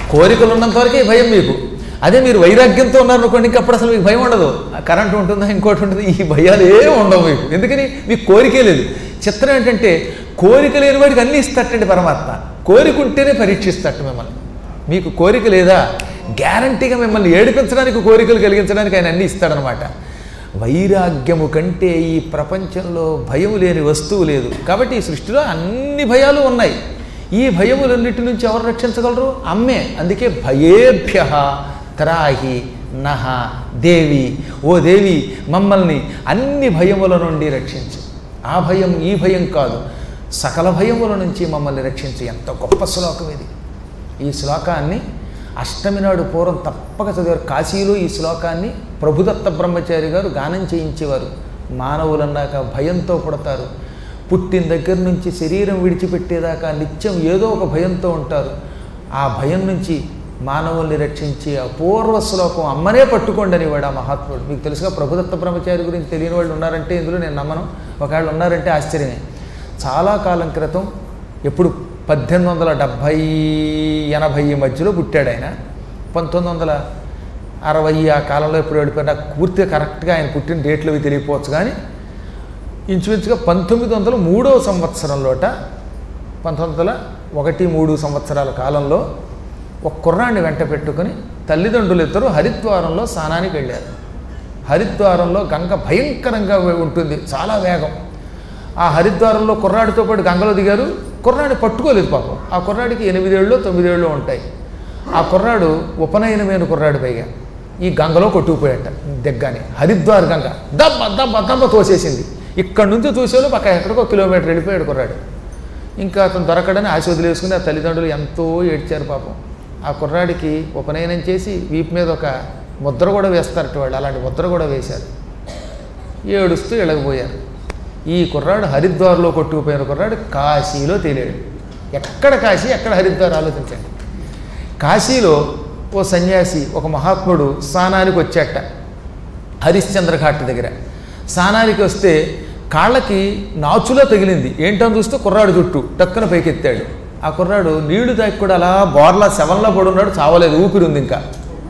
కోరికలు ఉన్నంత వరకే భయం మీకు అదే మీరు వైరాగ్యంతో ఉన్నారనుకోండి ఇంకా అప్పుడు అసలు మీకు భయం ఉండదు ఆ కరెంట్ ఉంటుందా ఇంకోటి ఉంటుంది ఈ భయాలు ఏమి ఉండవు మీకు ఎందుకని మీకు కోరికే లేదు చిత్రం ఏంటంటే కోరిక లేని వాడికి అన్నీ ఇస్తట్టండి పరమాత్మ కోరిక ఉంటేనే పరీక్షిస్తట్టు మిమ్మల్ని మీకు కోరిక లేదా గ్యారంటీగా మిమ్మల్ని ఏడిపించడానికి కోరికలు కలిగించడానికి ఆయన అన్నీ ఇస్తాడనమాట వైరాగ్యము కంటే ఈ ప్రపంచంలో భయం లేని వస్తువు లేదు కాబట్టి ఈ సృష్టిలో అన్ని భయాలు ఉన్నాయి ఈ భయములన్నిటి నుంచి ఎవరు రక్షించగలరు అమ్మే అందుకే భయేభ్య త్రాహి నహ దేవి ఓ దేవి మమ్మల్ని అన్ని భయముల నుండి రక్షించు ఆ భయం ఈ భయం కాదు సకల భయముల నుంచి మమ్మల్ని రక్షించు ఎంత గొప్ప శ్లోకం ఇది ఈ శ్లోకాన్ని అష్టమి నాడు పూర్వం తప్పక చదివారు కాశీలో ఈ శ్లోకాన్ని ప్రభుదత్త బ్రహ్మచారి గారు గానం చేయించేవారు మానవులన్నాక భయంతో పుడతారు పుట్టిన దగ్గర నుంచి శరీరం విడిచిపెట్టేదాకా నిత్యం ఏదో ఒక భయంతో ఉంటారు ఆ భయం నుంచి మానవుల్ని రక్షించి అపూర్వ శ్లోకం అమ్మనే పట్టుకోండి అనేవాడు ఆ మహాత్ముడు మీకు తెలుసుగా ప్రభుదత్త బ్రహ్మచారి గురించి తెలియని వాళ్ళు ఉన్నారంటే ఇందులో నేను నమ్మను ఒకవేళ ఉన్నారంటే ఆశ్చర్యమే చాలా కాలం క్రితం ఎప్పుడు పద్దెనిమిది వందల డెబ్భై ఎనభై మధ్యలో పుట్టాడు ఆయన పంతొమ్మిది వందల అరవై ఆ కాలంలో ఎప్పుడు వెళ్ళిపోయినా నాకు పూర్తిగా కరెక్ట్గా ఆయన పుట్టిన డేట్లు అవి తెలియకపోవచ్చు కానీ ఇంచుమించుగా పంతొమ్మిది వందల మూడవ సంవత్సరంలోట పంతొమ్మిది వందల ఒకటి మూడు సంవత్సరాల కాలంలో ఒక కుర్రాన్ని వెంట పెట్టుకుని తల్లిదండ్రులు ఇద్దరు హరిద్వారంలో స్నానానికి వెళ్ళారు హరిద్వారంలో గంగ భయంకరంగా ఉంటుంది చాలా వేగం ఆ హరిద్వారంలో కుర్రాడితో పాటు గంగలో దిగారు కుర్రాడిని పట్టుకోలేదు పాపం ఆ కుర్రాడికి ఎనిమిదేళ్ళు తొమ్మిదేళ్ళు ఉంటాయి ఆ కుర్రాడు ఉపనయనమైన కుర్రాడు పైగా ఈ గంగలో కొట్టుకుపోయాట దిగ్గానే హరిద్వార్ గంగ దబ్బ దబ్బ దబ్బ తోసేసింది ఇక్కడి నుంచి చూసేవాళ్ళు పక్క ఎక్కడికో కిలోమీటర్ వెళ్ళిపోయాడు కుర్రాడు ఇంకా అతను దొరకడని ఆశ వదిలేసుకుని ఆ తల్లిదండ్రులు ఎంతో ఏడ్చారు పాపం ఆ కుర్రాడికి ఉపనయనం చేసి వీపు మీద ఒక ముద్ర కూడా వేస్తారట వాళ్ళు అలాంటి ముద్ర కూడా వేశారు ఏడుస్తూ ఇళ్ళకపోయారు ఈ కుర్రాడు హరిద్వార్లో కొట్టుకుపోయిన కుర్రాడు కాశీలో తేలాడు ఎక్కడ కాశీ ఎక్కడ హరిద్వార్ ఆలోచించండి కాశీలో ఓ సన్యాసి ఒక మహాత్ముడు స్నానానికి వచ్చాట హరిశ్చంద్ర ఘాట్ దగ్గర స్నానానికి వస్తే కాళ్ళకి నాచులో తగిలింది ఏంటని చూస్తే కుర్రాడు చుట్టూ టక్కున పైకెత్తాడు ఆ కుర్రాడు నీళ్లు తాకి కూడా అలా బోర్లా శవంలో పడున్నాడు చావలేదు ఊపిరి ఉంది ఇంకా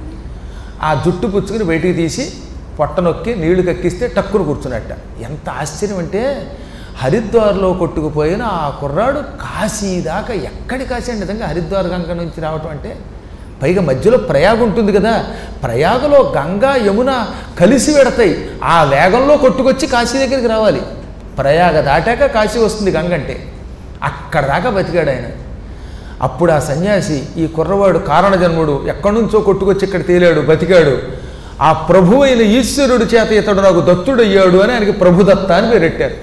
ఆ జుట్టు పుచ్చుకుని బయటికి తీసి పొట్ట నొక్కి నీళ్లు కక్కిస్తే టక్కున కూర్చున్నట్ట ఎంత ఆశ్చర్యం అంటే హరిద్వార్లో కొట్టుకుపోయిన ఆ కుర్రాడు కాశీ దాకా ఎక్కడి కాశీ అండి నిజంగా హరిద్వార్ గంగ నుంచి రావటం అంటే పైగా మధ్యలో ప్రయాగ ఉంటుంది కదా ప్రయాగలో గంగా యమున కలిసి వెడతాయి ఆ వేగంలో కొట్టుకొచ్చి కాశీ దగ్గరికి రావాలి ప్రయాగ దాటాక కాశీ వస్తుంది గంగ అంటే అక్కడ దాకా బతికాడు ఆయన అప్పుడు ఆ సన్యాసి ఈ కుర్రవాడు కారణజన్ముడు ఎక్కడి నుంచో కొట్టుకొచ్చి ఇక్కడ తేలాడు బతికాడు ఆ ప్రభు అయిన ఈశ్వరుడి చేత ఇతడు నాకు దత్తుడయ్యాడు అని ఆయనకి ప్రభుదత్త అని పేరెట్టారు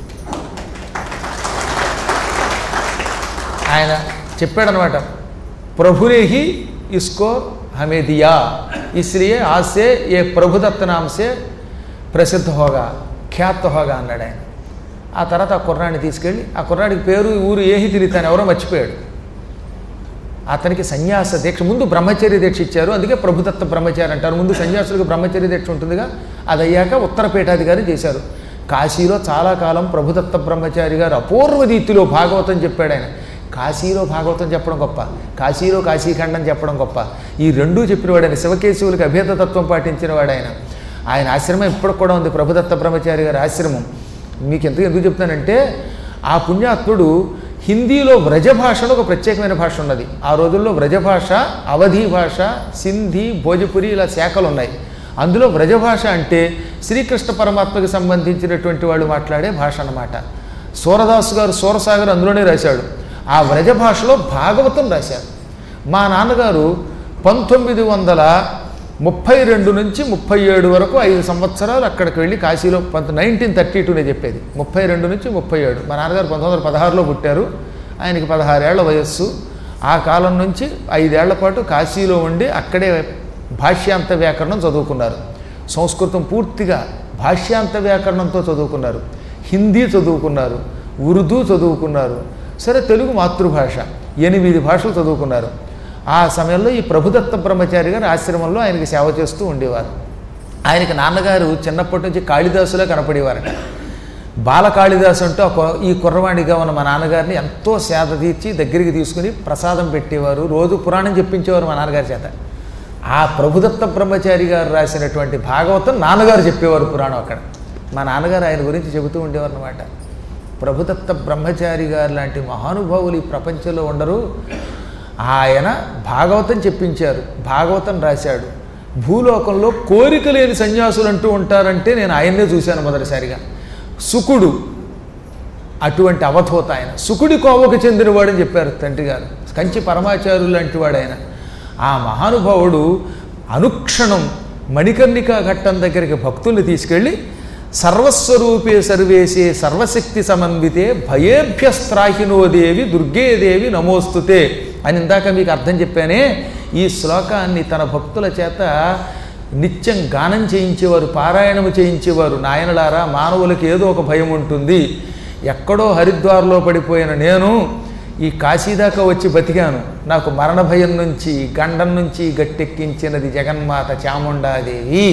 ఆయన చెప్పాడనమాట ప్రభునేహి ఇస్కో హమే దియా ఇస్లియే ఆసే ఏ ప్రభుదత్త నామసే ప్రసిద్ధ హోగా ఖ్యాత హోగా అన్నాడు ఆయన ఆ తర్వాత ఆ కుర్రాడిని తీసుకెళ్ళి ఆ కుర్రాడికి పేరు ఊరు ఏహి తిరిగితాను ఎవరో మర్చిపోయాడు అతనికి సన్యాస దీక్ష ముందు బ్రహ్మచర్య దీక్ష ఇచ్చారు అందుకే ప్రభుదత్త బ్రహ్మచారి అంటారు ముందు సన్యాసులకు బ్రహ్మచర్య దీక్ష ఉంటుందిగా అది అయ్యాక ఉత్తర పీఠాధికారి చేశారు కాశీలో చాలా కాలం ప్రభుదత్త బ్రహ్మచారి గారు అపూర్వ రీతిలో భాగవతం చెప్పాడు ఆయన కాశీలో భాగవతం చెప్పడం గొప్ప కాశీలో కాశీఖండం చెప్పడం గొప్ప ఈ రెండూ చెప్పినవాడు ఆయన శివకేశవులకి అభేద తత్వం పాటించిన వాడు ఆయన ఆయన ఆశ్రమం ఇప్పటికి కూడా ఉంది ప్రభుదత్త బ్రహ్మచారి గారి ఆశ్రమం మీకు ఎందుకు ఎందుకు చెప్తానంటే ఆ పుణ్యాత్ముడు హిందీలో వ్రజ భాషలో ఒక ప్రత్యేకమైన భాష ఉన్నది ఆ రోజుల్లో వ్రజ భాష అవధి భాష సింధీ భోజపురి ఇలా శాఖలు ఉన్నాయి అందులో వ్రజ భాష అంటే శ్రీకృష్ణ పరమాత్మకి సంబంధించినటువంటి వాళ్ళు మాట్లాడే భాష అన్నమాట సూరదాసు గారు సూరసాగర్ అందులోనే రాశాడు ఆ వ్రజ భాషలో భాగవతం రాశారు మా నాన్నగారు పంతొమ్మిది వందల ముప్పై రెండు నుంచి ముప్పై ఏడు వరకు ఐదు సంవత్సరాలు అక్కడికి వెళ్ళి కాశీలో పంత నైన్టీన్ థర్టీ టూనే చెప్పేది ముప్పై రెండు నుంచి ముప్పై ఏడు మా నాన్నగారు పంతొమ్మిది వందల పదహారులో పుట్టారు ఆయనకి పదహారేళ్ల వయస్సు ఆ కాలం నుంచి ఐదేళ్ల పాటు కాశీలో ఉండి అక్కడే భాష్యాంత వ్యాకరణం చదువుకున్నారు సంస్కృతం పూర్తిగా భాష్యాంత వ్యాకరణంతో చదువుకున్నారు హిందీ చదువుకున్నారు ఉర్దూ చదువుకున్నారు సరే తెలుగు మాతృభాష ఎనిమిది భాషలు చదువుకున్నారు ఆ సమయంలో ఈ ప్రభుదత్త బ్రహ్మచారి గారు ఆశ్రమంలో ఆయనకి సేవ చేస్తూ ఉండేవారు ఆయనకి నాన్నగారు చిన్నప్పటి నుంచి కాళిదాసులా కనపడేవారట బాలకాళిదాసు అంటూ ఆ కు- ఈ కుర్రవాడిగా ఉన్న మా నాన్నగారిని ఎంతో సేద తీర్చి దగ్గరికి తీసుకుని ప్రసాదం పెట్టేవారు రోజు పురాణం చెప్పించేవారు మా నాన్నగారి చేత ఆ ప్రభుదత్త బ్రహ్మచారి గారు రాసినటువంటి భాగవతం నాన్నగారు చెప్పేవారు పురాణం అక్కడ మా నాన్నగారు ఆయన గురించి చెబుతూ ఉండేవారు అనమాట ప్రభుదత్త బ్రహ్మచారి గారు లాంటి మహానుభావులు ఈ ప్రపంచంలో ఉండరు ఆయన భాగవతం చెప్పించారు భాగవతం రాశాడు భూలోకంలో కోరిక లేని సన్యాసులు అంటూ ఉంటారంటే నేను ఆయన్నే చూశాను మొదటిసారిగా సుకుడు అటువంటి అవధూత ఆయన సుకుడి కోవకు చెందినవాడని చెప్పారు తండ్రి గారు కంచి పరమాచార్యులు లాంటి వాడు ఆయన ఆ మహానుభావుడు అనుక్షణం మణికర్ణికా ఘట్టం దగ్గరికి భక్తుల్ని తీసుకెళ్ళి సర్వస్వరూపే సర్వేశే సర్వశక్తి సమన్వితే భయేభ్యస్త్రాహినో దేవి దుర్గేదేవి నమోస్తుతే అని ఇందాక మీకు అర్థం చెప్పానే ఈ శ్లోకాన్ని తన భక్తుల చేత నిత్యం గానం చేయించేవారు పారాయణము చేయించేవారు నాయనలారా మానవులకు ఏదో ఒక భయం ఉంటుంది ఎక్కడో హరిద్వార్లో పడిపోయిన నేను ఈ కాశీ దాకా వచ్చి బతికాను నాకు మరణ భయం నుంచి గండం నుంచి గట్టెక్కించినది జగన్మాత చాముండాదేవి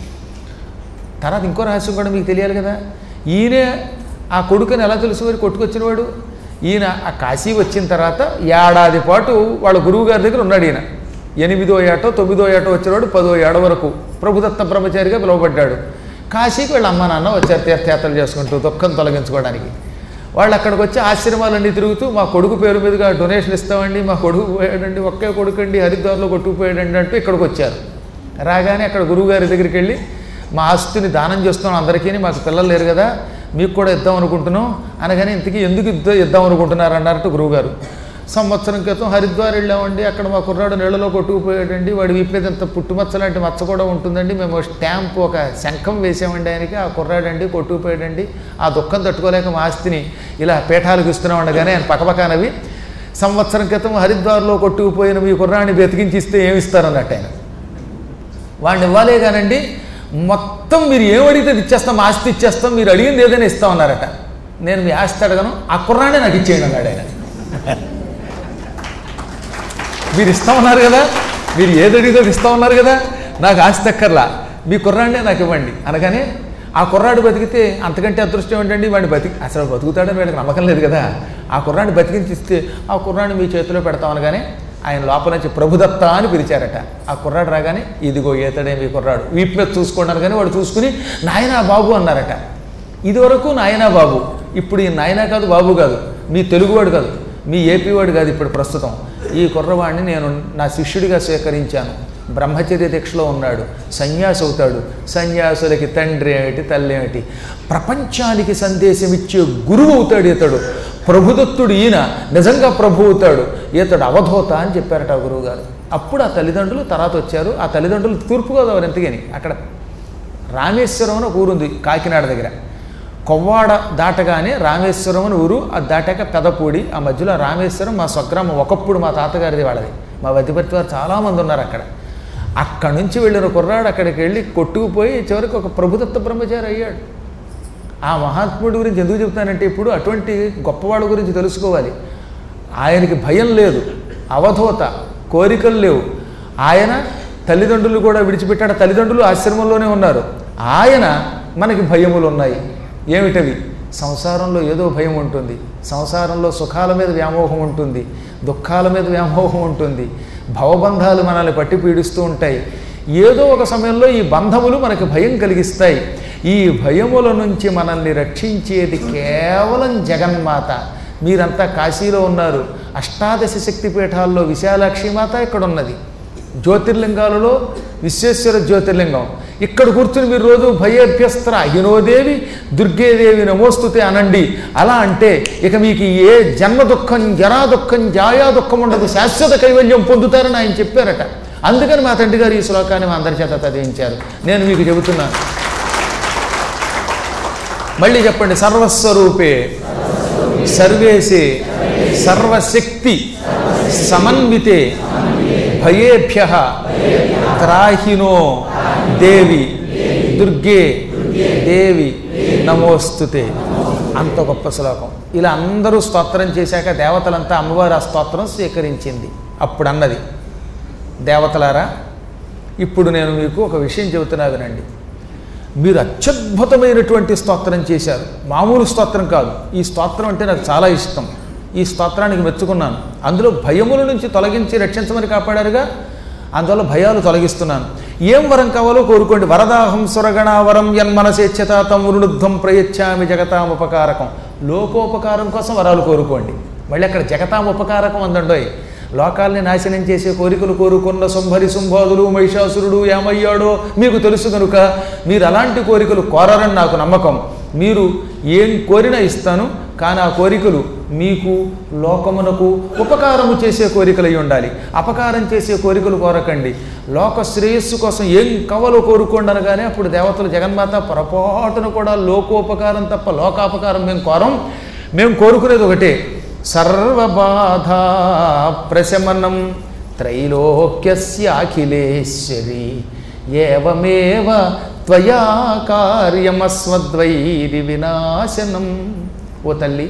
తర్వాత ఇంకో రహస్యం కూడా మీకు తెలియాలి కదా ఈయనే ఆ కొడుకుని ఎలా తెలుసు మరి కొట్టుకొచ్చినవాడు ఈయన ఆ కాశీ వచ్చిన తర్వాత ఏడాది పాటు వాళ్ళ గురువు గారి దగ్గర ఉన్నాడు ఈయన ఎనిమిదో ఏటో తొమ్మిదో ఏటో వచ్చినవాడు పదో ఏడ వరకు ప్రభుదత్త బ్రహ్మచారిగా పిలువబడ్డాడు కాశీకి వీళ్ళ అమ్మ నాన్న వచ్చారు తీర్థయాత్రలు చేసుకుంటూ దుఃఖం తొలగించుకోవడానికి వాళ్ళు అక్కడికి వచ్చి ఆశ్రమాలన్నీ తిరుగుతూ మా కొడుకు పేరు మీదుగా డొనేషన్ ఇస్తామండి మా కొడుకు పోయాడండి ఒకే కొడుకు అండి హరిద్వార్లో కొట్టుకుపోయాడండి అంటూ ఇక్కడికి వచ్చారు రాగానే అక్కడ గురువుగారి దగ్గరికి వెళ్ళి మా ఆస్తిని దానం చేస్తున్నాం అందరికీ మాకు పిల్లలు లేరు కదా మీకు కూడా ఇద్దాం అనుకుంటున్నాం అనగానే ఇంతకీ ఎందుకు ఇద్దా ఇద్దాం అనుకుంటున్నారు అన్నారట గురువుగారు సంవత్సరం క్రితం హరిద్వార్ వెళ్ళామండి అక్కడ మా కుర్రాడు నీళ్ళలో కొట్టుకుపోయాడండి వాడి విప్పేది అంత పుట్టుమచ్చ లాంటి మచ్చ కూడా ఉంటుందండి మేము స్టాంప్ ఒక శంఖం వేసామండి ఆయనకి ఆ కుర్రాడండి కొట్టుకుపోయాడండి ఆ దుఃఖం తట్టుకోలేక మా ఆస్తిని ఇలా పీఠాలకు ఇస్తున్నాం ఉండగానే ఆయన పక్కపక్కనవి సంవత్సరం క్రితం హరిద్వార్లో కొట్టుకుపోయిన మీ కుర్రాన్ని బతికించి ఇస్తే ఏమి ఇస్తారన్నట్టు ఆయన వాడిని ఇవ్వాలే కానండి మొత్తం మీరు ఏం అడిగితే అది ఇచ్చేస్తాం ఆస్తి ఇచ్చేస్తాం మీరు అడిగింది ఏదైనా ఇస్తామన్నారట నేను మీ ఆస్తి అడగను ఆ కుర్రాడే నాకు ఇచ్చేయండి అన్నాడు ఆయన మీరు ఇస్తామన్నారు కదా మీరు ఏది అడిగితే అది ఇస్తామన్నారు కదా నాకు ఆస్తి అక్కర్లా మీ కుర్రాడినే నాకు ఇవ్వండి అనగానే ఆ కుర్రాడు బతికితే అంతకంటే అదృష్టం ఏంటండి వాడిని బతికి అసలు బతుకుతాడని వీళ్ళకి నమ్మకం లేదు కదా ఆ కుర్రాడిని బతికించి ఇస్తే ఆ కుర్రాడిని మీ చేతిలో పెడతాం అనగానే ఆయన లోపల నుంచి ప్రభుదత్త అని పిలిచారట ఆ కుర్రాడు రాగానే ఇదిగో ఈతడే మీ కుర్రాడు వీపు మీద చూసుకున్నారు కానీ వాడు చూసుకుని నాయనా బాబు అన్నారట ఇదివరకు నాయనా బాబు ఇప్పుడు ఈ నాయనా కాదు బాబు కాదు మీ తెలుగువాడు కాదు మీ ఏపీ వాడు కాదు ఇప్పుడు ప్రస్తుతం ఈ కుర్రవాడిని నేను నా శిష్యుడిగా స్వీకరించాను బ్రహ్మచర్య దీక్షలో ఉన్నాడు సన్యాసి అవుతాడు సన్యాసులకి తండ్రి ఏమిటి తల్లి ఏమిటి ప్రపంచానికి సందేశం ఇచ్చే గురువు అవుతాడు ఇతడు ప్రభుదత్తుడు ఈయన నిజంగా ప్రభు అవుతాడు ఇతడు అవధూత అని చెప్పారట ఆ గురువు గారు అప్పుడు ఆ తల్లిదండ్రులు తర్వాత వచ్చారు ఆ తల్లిదండ్రులు తూర్పుగోదావరి ఎంతగాని అక్కడ రామేశ్వరం అని ఒక ఊరుంది కాకినాడ దగ్గర కొవ్వాడ దాటగానే రామేశ్వరం అని ఊరు అది దాటాక పెదపూడి ఆ మధ్యలో రామేశ్వరం మా స్వగ్రామం ఒకప్పుడు మా తాతగారిది వాళ్ళది మా వద్దిపర్తి వారు చాలామంది ఉన్నారు అక్కడ అక్కడి నుంచి వెళ్ళిన కుర్రాడు అక్కడికి వెళ్ళి కొట్టుకుపోయి చివరికి ఒక ప్రభుదత్త బ్రహ్మచారి అయ్యాడు ఆ మహాత్ముడి గురించి ఎందుకు చెప్తానంటే ఇప్పుడు అటువంటి గొప్పవాడు గురించి తెలుసుకోవాలి ఆయనకి భయం లేదు అవధూత కోరికలు లేవు ఆయన తల్లిదండ్రులు కూడా విడిచిపెట్టాడు తల్లిదండ్రులు ఆశ్రమంలోనే ఉన్నారు ఆయన మనకి భయములు ఉన్నాయి ఏమిటవి సంసారంలో ఏదో భయం ఉంటుంది సంసారంలో సుఖాల మీద వ్యామోహం ఉంటుంది దుఃఖాల మీద వ్యామోహం ఉంటుంది భవబంధాలు మనల్ని పట్టి పీడిస్తూ ఉంటాయి ఏదో ఒక సమయంలో ఈ బంధములు మనకి భయం కలిగిస్తాయి ఈ భయముల నుంచి మనల్ని రక్షించేది కేవలం జగన్మాత మీరంతా కాశీలో ఉన్నారు అష్టాదశ శక్తి పీఠాల్లో విశాలాక్షి మాత ఇక్కడ ఉన్నది జ్యోతిర్లింగాలలో విశ్వేశ్వర జ్యోతిర్లింగం ఇక్కడ కూర్చుని మీరు రోజు భయేభ్యస్త్ర అహినోదేవి దుర్గేదేవి నమోస్తుతే అనండి అలా అంటే ఇక మీకు ఏ జన్మ దుఃఖం జరా దుఃఖం జాయా దుఃఖం ఉండదు శాశ్వత కైవల్యం పొందుతారని ఆయన చెప్పారట అందుకని మా తండ్రి గారు ఈ శ్లోకాన్ని మా అందరి చేత చదివించారు నేను మీకు చెబుతున్నాను మళ్ళీ చెప్పండి సర్వస్వరూపే సర్వేసే సర్వశక్తి సమన్వితే భయేభ్య త్రాహినో దేవి దుర్గే దేవి నమోస్తుతే అంత గొప్ప శ్లోకం ఇలా అందరూ స్తోత్రం చేశాక దేవతలంతా అమ్మవారి ఆ స్తోత్రం స్వీకరించింది అప్పుడు అన్నది దేవతలారా ఇప్పుడు నేను మీకు ఒక విషయం చెబుతున్నా వినండి మీరు అత్యద్భుతమైనటువంటి స్తోత్రం చేశారు మామూలు స్తోత్రం కాదు ఈ స్తోత్రం అంటే నాకు చాలా ఇష్టం ఈ స్తోత్రానికి మెచ్చుకున్నాను అందులో భయముల నుంచి తొలగించి రక్షించమని కాపాడారుగా అందువల్ల భయాలు తొలగిస్తున్నాను ఏం వరం కావాలో కోరుకోండి వరదాహం సురగణ వరం యన్మనసేచ్ఛత తం వృణుద్ధం ప్రయచ్చామి జగతాం ఉపకారకం లోకోపకారం కోసం వరాలు కోరుకోండి మళ్ళీ అక్కడ జగతాం ఉపకారకం అందండోయ్ లోకాల్ని నాశనం చేసే కోరికలు కోరుకున్న శుంభరి శుంభాదులు మహిషాసురుడు ఏమయ్యాడో మీకు తెలుసు కనుక మీరు అలాంటి కోరికలు కోరరని నాకు నమ్మకం మీరు ఏం కోరినా ఇస్తాను కానీ ఆ కోరికలు మీకు లోకమునకు ఉపకారము చేసే కోరికలు అయి ఉండాలి అపకారం చేసే కోరికలు కోరకండి లోక శ్రేయస్సు కోసం ఏం కవలో కోరుకోండి అనగానే అప్పుడు దేవతలు జగన్మాత పొరపాటున కూడా లోకోపకారం తప్ప లోకాపకారం మేము కోరం మేము కోరుకునేది ఒకటే సర్వబాధ ప్రశమనం త్రైలోక్యస్య అఖిలేశ్వరి ఏవమేవ త్వయా కార్యమస్వద్వైరి వినాశనం ఓ తల్లి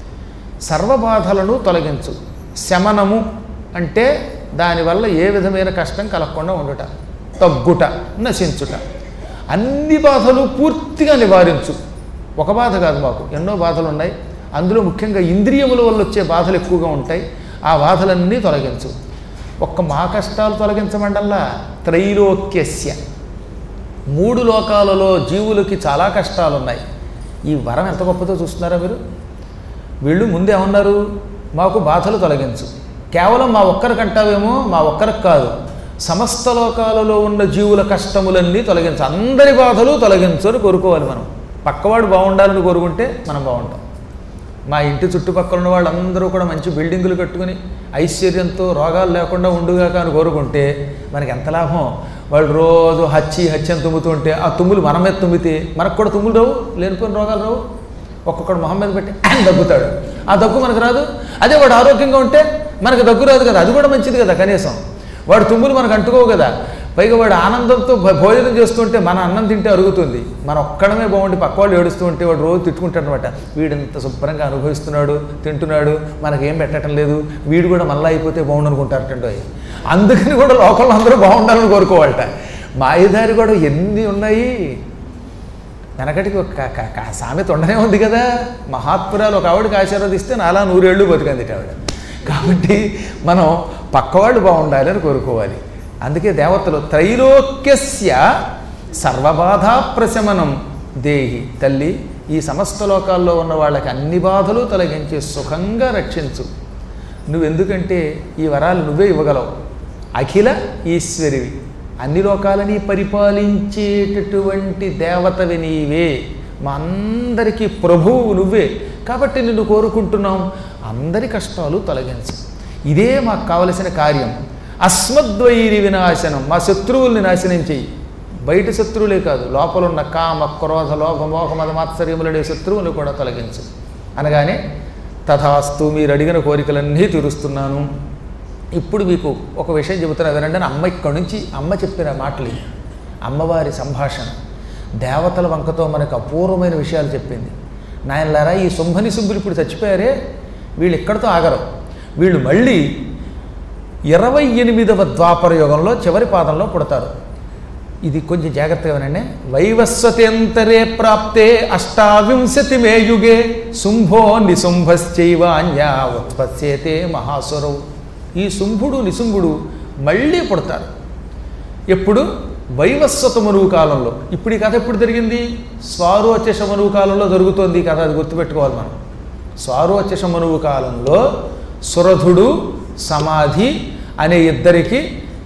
సర్వబాధలను తొలగించు శమనము అంటే దానివల్ల ఏ విధమైన కష్టం కలగకుండా ఉండుట తగ్గుట నశించుట అన్ని బాధలు పూర్తిగా నివారించు ఒక బాధ కాదు మాకు ఎన్నో బాధలు ఉన్నాయి అందులో ముఖ్యంగా ఇంద్రియముల వల్ల వచ్చే బాధలు ఎక్కువగా ఉంటాయి ఆ బాధలన్నీ తొలగించు ఒక్క మా కష్టాలు తొలగించమండల్లా త్రైలోక్యస్య మూడు లోకాలలో జీవులకి చాలా కష్టాలు ఉన్నాయి ఈ వరం ఎంత గొప్పదో చూస్తున్నారా మీరు వీళ్ళు ముందేమన్నారు మాకు బాధలు తొలగించు కేవలం మా ఒక్కరికంటావేమో మా ఒక్కరికి కాదు సమస్త లోకాలలో ఉన్న జీవుల కష్టములన్నీ తొలగించు అందరి బాధలు తొలగించు అని కోరుకోవాలి మనం పక్కవాడు బాగుండాలని కోరుకుంటే మనం బాగుంటాం మా ఇంటి చుట్టుపక్కల ఉన్న వాళ్ళందరూ కూడా మంచి బిల్డింగులు కట్టుకుని ఐశ్వర్యంతో రోగాలు లేకుండా ఉండుగాక అని కోరుకుంటే మనకి ఎంత లాభం వాళ్ళు రోజు హచ్చి హత్యం తుమ్ముతుంటే ఆ తుమ్ములు మన మీద తుమ్మితే మనకు కూడా తుమ్ములు రావు లేనిపోయిన రోగాలు రావు ఒక్కొక్కడు మొహం మీద పెట్టి "ఆన్" దగ్గుతాడు ఆ దగ్గు మనకు రాదు అదే వాడు ఆరోగ్యంగా ఉంటే మనకు దగ్గు రాదు కదా అది కూడా మంచిది కదా కనీసం వాడు తుమ్ములు మనకు అంటుకోవు కదా పైగా వాడు ఆనందంతో భ- భోజనం చేస్తుంటే మన అన్నం తింటే అరుగుతుంది మన ఒక్కడమే బాగుండి పక్క వాళ్ళు ఏడుస్తూ ఉంటే వాడు రోజు తిట్టుకుంటాడు అనమాట వీడు ఇంత శుభ్రంగా అనుభవిస్తున్నాడు తింటున్నాడు మనకేం పెట్టడం లేదు వీడు కూడా మళ్ళీ అయిపోతే బాగుండు అనుకుంటారటండో అందుకని కూడా లోకంలో అందరూ బాగుండాలని కోరుకోవాలట మాయదారి కూడా ఎన్ని ఉన్నాయి వెనకటికి ఒక క- క- క- సామెత ఉండనే ఉంది కదా మహాత్పురాలు ఒక ఆవిడకి ఆశీర్వదిస్తే నాలా నూరేళ్ళు బతికంది ఆవిడ కాబట్టి మనం పక్కవాళ్ళు బాగుండాలి అని కోరుకోవాలి అందుకే దేవతలు త్రైలోక్యస్య సర్వబాధా ప్రశమనం దేహి తల్లి ఈ సమస్త లోకాల్లో ఉన్న వాళ్ళకి అన్ని బాధలు తొలగించి సుఖంగా రక్షించు నువ్వెందుకంటే ఈ వరాలు నువ్వే ఇవ్వగలవు అఖిల ఈశ్వరివి అన్ని లోకాలని పరిపాలించేటటువంటి దేవతవి నీవే మా అందరికీ ప్రభువు నువ్వే కాబట్టి నిన్ను కోరుకుంటున్నాం అందరి కష్టాలు తొలగించు ఇదే మాకు కావలసిన కార్యం అస్మద్వైరి వినాశనం మా శత్రువుల్ని నాశనం చెయ్యి బయట శత్రువులే కాదు లోపల ఉన్న కామ క్రోధ లోభ మోహ మద మాత్సర్యములనే శత్రువులు కూడా తొలగించు అనగానే తథాస్తు మీరు అడిగిన కోరికలన్నీ తీరుస్తున్నాను ఇప్పుడు మీకు ఒక విషయం చెబుతున్నా వినండి అని అమ్మ ఇక్కడి నుంచి అమ్మ చెప్పిన మాటలు ఇవి. అమ్మవారి సంభాషణ దేవతల వంకతో మనకు అపూర్వమైన విషయాలు చెప్పింది నాయనలారా ఈ శుంభని శుంభులు ఇప్పుడు చచ్చిపోయారే వీళ్ళు ఇక్కడితో ఆగరు వీళ్ళు మళ్ళీ ఇరవై ఎనిమిదవ ద్వాపర యుగంలో చివరి పాదంలో పుడతారు ఇది కొంచెం జాగ్రత్తగా వినండి వైవస్వతేంతరే ప్రాప్తే అష్టావింశతి మే యుగే శుంభో నిశుంభశ్చైవాన్యా ఉత్పత్సేతే మహాసురవు ఈ శుంభుడు నిశుంభుడు మళ్ళీ పుడతారు ఎప్పుడు వైవస్వత మనువు కాలంలో ఇప్పుడు ఈ కథ ఎప్పుడు జరిగింది స్వారోచష మనువు కాలంలో జరుగుతోంది ఈ కథ అది గుర్తుపెట్టుకోవాలి మనం స్వారోచష మనువు కాలంలో సురధుడు సమాధి అనే ఇద్దరికి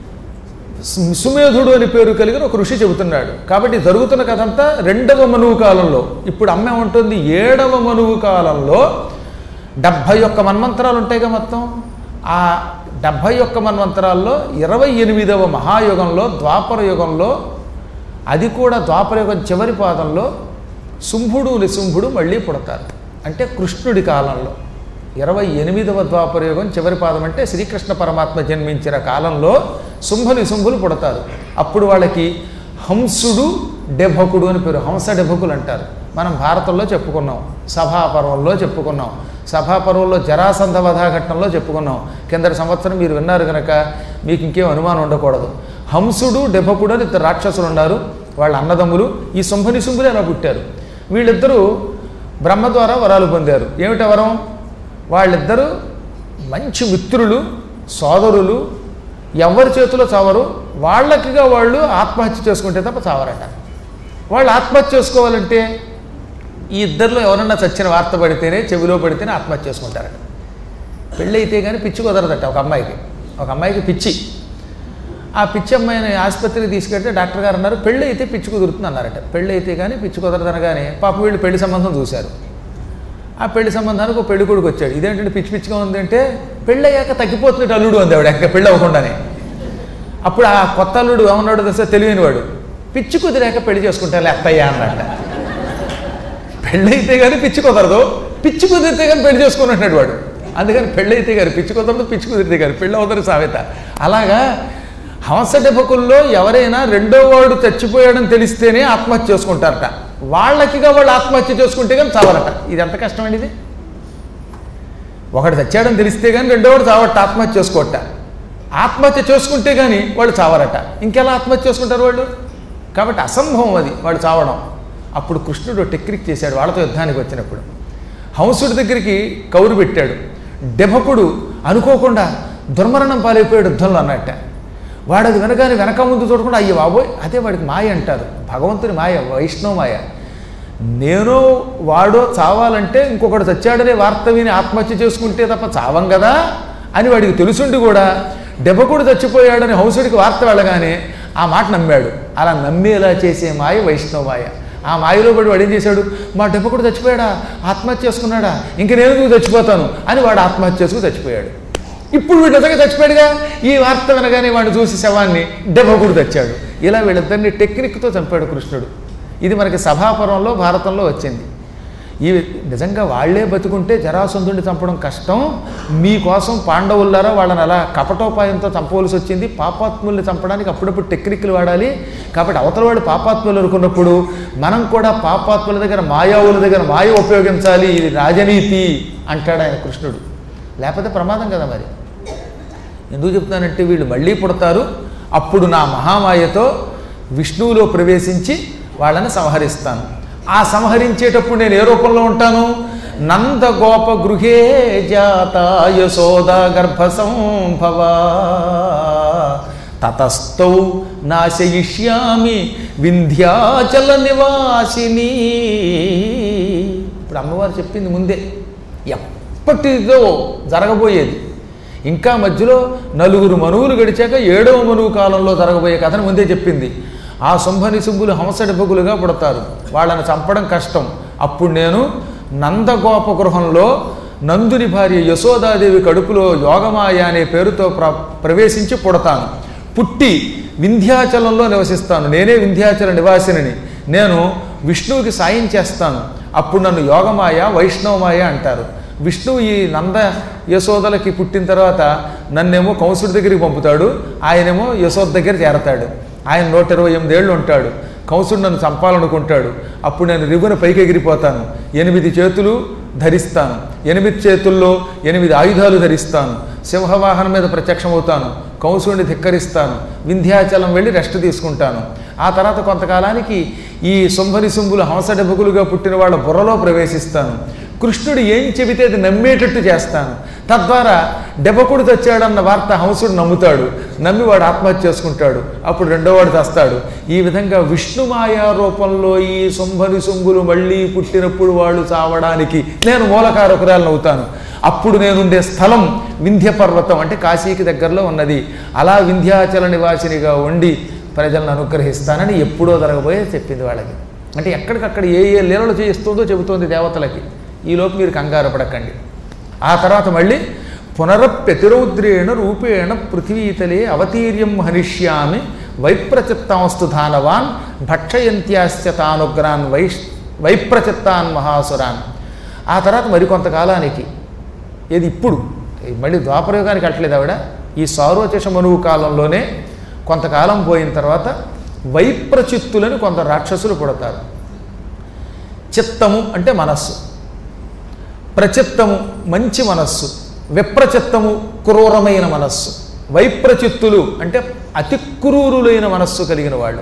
సు- సుమేధుడు అని పేరు కలిగిన ఒక ఋషి చెబుతున్నాడు కాబట్టి జరుగుతున్న కథ అంతా రెండవ మనువు కాలంలో ఇప్పుడు అమ్మ ఉంటుంది ఏడవ మనువు కాలంలో డెబ్భై ఒక్క మన్వంతరాలు ఉంటాయిగా మొత్తం ఆ డెబ్భై ఒక్క మన్వంతరాల్లో ఇరవై ఎనిమిదవ మహాయుగంలో ద్వాపర యుగంలో అది కూడా ద్వాపర యుగం చివరి పాదంలో శుంభుడు నిశుంభుడు మళ్ళీ పుడతారు అంటే కృష్ణుడి కాలంలో ఇరవై ఎనిమిదవ ద్వాపర యుగం చివరి పాదం అంటే శ్రీకృష్ణ పరమాత్మ జన్మించిన కాలంలో శుంభ నిశుంభులు పుడతారు అప్పుడు వాళ్ళకి హంసుడు డెభకుడు అని పేరు హంస డెభకులు అంటారు మనం భారతంలో చెప్పుకున్నాం సభాపర్వంలో చెప్పుకున్నాం సభాపర్వంలో జరాసంధ వధాఘట్టంలో చెప్పుకున్నాం కిందటి సంవత్సరం మీరు విన్నారు కనుక మీకు ఇంకేం అనుమానం ఉండకూడదు హంసుడు డెభకుడు అని ఇద్దరు రాక్షసులు ఉన్నారు వాళ్ళ అన్నదమ్ములు ఈ శుంభని శుంభులు ఎలా పుట్టారు వీళ్ళిద్దరూ బ్రహ్మ ద్వారా వరాలు పొందారు ఏమిటి వరం వాళ్ళిద్దరూ మంచి మిత్రులు సోదరులు ఎవరి చేతిలో చావరు వాళ్ళకిగా వాళ్ళు ఆత్మహత్య చేసుకుంటే తప్ప చావరట వాళ్ళు ఆత్మహత్య చేసుకోవాలంటే ఈ ఇద్దరిలో ఎవరన్నా చచ్చిన వార్త పడితేనే చెవిలో పడితేనే ఆత్మహత్య చేసుకుంటారట పెళ్ళి అయితే కానీ పిచ్చి కుదరదట ఒక అమ్మాయికి ఒక అమ్మాయికి పిచ్చి ఆ పిచ్చి అమ్మాయిని ఆసుపత్రికి తీసుకెళ్తే డాక్టర్ గారు అన్నారు పెళ్ళి అయితే పిచ్చి కుదురుతుంది అన్నారట పెళ్ళి అయితే కానీ పిచ్చి కుదరదనగానే పాప వీళ్ళు పెళ్లి సంబంధం చూశారు ఆ పెళ్లి సంబంధానికి ఒక పెళ్లి కొడుకు వచ్చాడు ఇదేంటంటే పిచ్చి పిచ్చిగా ఉందంటే పెళ్ళి అయ్యాక తగ్గిపోతుంది అల్లుడు అంది ఆవిడ ఇంకా పెళ్ళి అవ్వకుండానే అప్పుడు ఆ కొత్త అల్లుడు ఏమన్నాడు దశ తెలియని వాడు పిచ్చి కుదిరాక పెళ్లి చేసుకుంటా లేత్తయ్యా అన్నట్ట పెళ్ళి అయితే కానీ పిచ్చి కుదరదు పిచ్చి కుదిరితే కానీ పెళ్లి చేసుకున్నట్టు వాడు అందుకని పెళ్ళి అయితే కానీ పిచ్చి కుదరదు పిచ్చి కుదిరితే కానీ పెళ్ళి అవుతారు సామెత అలాగా హంసడెపకుల్లో ఎవరైనా రెండో వాడు చచ్చిపోయాడని తెలిస్తేనే ఆత్మహత్య చేసుకుంటారట వాళ్ళకిగా వాళ్ళు ఆత్మహత్య చేసుకుంటే కానీ చావరట ఇది ఎంత కష్టమండి ఇది ఒకడు చచ్చాడని తెలిస్తే కానీ రెండోవాడు చావట ఆత్మహత్య చేసుకోవట ఆత్మహత్య చేసుకుంటే కానీ వాళ్ళు చావరట ఇంకెలా ఆత్మహత్య చేసుకుంటారు వాళ్ళు కాబట్టి అసంభవం అది వాడు చావడం అప్పుడు కృష్ణుడు టెక్నిక్ చేశాడు వాళ్ళతో యుద్ధానికి వచ్చినప్పుడు హంసుడి దగ్గరికి కౌరు పెట్టాడు డెభకుడు అనుకోకుండా దుర్మరణం పాలైపోయాడు యుద్ధంలో అన్నట్ట వాడు అది వెనకాని వెనక ముందు చూడకుండా అయ్యి బాబోయ్ అదే వాడికి మాయ అంటారు భగవంతుని మాయ వైష్ణవ మాయ నేను వాడో చావాలంటే ఇంకొకడు చచ్చాడనే వార్త విని ఆత్మహత్య చేసుకుంటే తప్ప చావం కదా అని వాడికి తెలుసుండి కూడా దెబ్బకుడు చచ్చిపోయాడని హంసుడికి వార్త వెళ్ళగానే ఆ మాట నమ్మాడు అలా నమ్మేలా చేసే మాయ వైష్ణవ మాయ ఆ మాయలో పడి వాడు ఏం చేశాడు మా దెబ్బకుడు చచ్చిపోయాడా ఆత్మహత్య చేసుకున్నాడా ఇంక నేను ఎందుకు చచ్చిపోతాను అని వాడు ఆత్మహత్య చేసుకుని చచ్చిపోయాడు ఇప్పుడు వీడు నిజంగా చచ్చిపోయాడుగా ఈ వార్త వినగానే వాడిని చూసి శవాన్ని దెబ్బకుడు తెచ్చాడు ఇలా వీళ్ళిద్దరిని టెక్నిక్తో చంపాడు కృష్ణుడు ఇది మనకి సభాపురంలో భారతంలో వచ్చింది ఈ నిజంగా వాళ్లే బతుకుంటే జరాసంధుడిని చంపడం కష్టం మీకోసం పాండవులారా వాళ్ళని అలా కపటోపాయంతో చంపవలసి వచ్చింది పాపాత్ముల్ని చంపడానికి అప్పుడప్పుడు టెక్నిక్లు వాడాలి కాబట్టి అవతల వాడు పాపాత్ములు అనుకున్నప్పుడు మనం కూడా పాపాత్ముల దగ్గర మాయావుల దగ్గర మాయ ఉపయోగించాలి ఇది రాజనీతి అంటాడు ఆయన కృష్ణుడు లేకపోతే ప్రమాదం కదా మరి ఎందుకు చెప్తున్నానంటే వీళ్ళు మళ్ళీ పుడతారు అప్పుడు నా మహామాయతో విష్ణువులో ప్రవేశించి వాళ్ళని సంహరిస్తాను ఆ సంహరించేటప్పుడు నేను ఏ రూపంలో ఉంటాను నందగోప గృహే జాత యశోద గర్భ సంభవ తతస్థౌ నాశయిష్యామి వింధ్యాచల నివాసిని ఇప్పుడు అమ్మవారు చెప్పింది ముందే ఎప్పటిదో జరగబోయేది ఇంకా మధ్యలో నలుగురు మనువులు గడిచాక ఏడవ మనువు కాలంలో జరగబోయే కథను ముందే చెప్పింది ఆ శుంభని శుంభులు హంసడిపగులుగా పుడతారు వాళ్ళని చంపడం కష్టం అప్పుడు నేను నందగోప గృహంలో నందుని భార్య యశోదాదేవి కడుపులో యోగమాయ అనే పేరుతో ప్ర ప్రవేశించి పుడతాను పుట్టి వింధ్యాచలంలో నివసిస్తాను నేనే వింధ్యాచల నివాసిని నేను విష్ణువుకి సాయం చేస్తాను అప్పుడు నన్ను యోగమాయ వైష్ణవమాయ అంటారు విష్ణువు ఈ నంద యశోదలకి పుట్టిన తర్వాత నన్నేమో కంసుడి దగ్గరికి పంపుతాడు ఆయనేమో యశోద దగ్గర చేరతాడు ఆయన నూట ఇరవై ఎనిమిదేళ్ళు ఉంటాడు కంసుడు నన్ను చంపాలనుకుంటాడు అప్పుడు నేను రిగున పైకి ఎగిరిపోతాను ఎనిమిది చేతులు ధరిస్తాను ఎనిమిది చేతుల్లో ఎనిమిది ఆయుధాలు ధరిస్తాను సింహవాహనం మీద ప్రత్యక్షమవుతాను కంసుడిని ధిక్కరిస్తాను వింధ్యాచలం వెళ్ళి రెస్ట్ తీసుకుంటాను ఆ తర్వాత కొంతకాలానికి ఈ శుంభని శుంభులు హంసడెబుకులుగా పుట్టిన వాళ్ళ బుర్రలో ప్రవేశిస్తాను కృష్ణుడు ఏం చెబితే అది నమ్మేటట్టు చేస్తాను తద్వారా దెబ్బకుడు తెచ్చాడన్న వార్త హంసుడు నమ్ముతాడు నమ్మి వాడు ఆత్మహత్య చేసుకుంటాడు అప్పుడు రెండో వాడు తెస్తాడు ఈ విధంగా విష్ణుమాయా రూపంలో ఈ శుంభని శుంభులు మళ్ళీ పుట్టినప్పుడు వాళ్ళు చావడానికి నేను మూలకారకురాలను అవుతాను అప్పుడు నేనుండే స్థలం వింధ్య పర్వతం అంటే కాశీకి దగ్గరలో ఉన్నది అలా వింధ్యాచల నివాసినిగా ఉండి ప్రజలను అనుగ్రహిస్తానని ఎప్పుడో జరగబోయే చెప్పింది వాళ్ళకి అంటే ఎక్కడికక్కడ ఏ ఏ లీలలు చేస్తుందో చెబుతోంది దేవతలకి ఈలోపు మీరు కంగారు పడకండి ఆ తర్వాత మళ్ళీ పునరప్యతిరౌద్రేణ రూపేణ పృథివీతలే అవతీర్యం హనిష్యామి వైప్రచిత్తాంస్తు ధానవాన్ భక్షయంత్యాస్య తానుగ్రాన్ వైష్ వైప్రచిత్తాన్ మహాసురాన్ ఆ తర్వాత మరికొంతకాలానికి ఏది ఇప్పుడు మళ్ళీ ద్వాపరయుగానికి వెళ్ళట్లేదు ఆవిడ ఈ సారోచష మనువు కాలంలోనే కొంతకాలం పోయిన తర్వాత వైప్రచిత్తులని కొంత రాక్షసులు పుడతారు చిత్తము అంటే మనస్సు ప్రచిత్తము మంచి మనస్సు విప్రచిత్తము క్రూరమైన మనస్సు వైప్రచిత్తులు అంటే అతి క్రూరులైన మనస్సు కలిగిన వాళ్ళు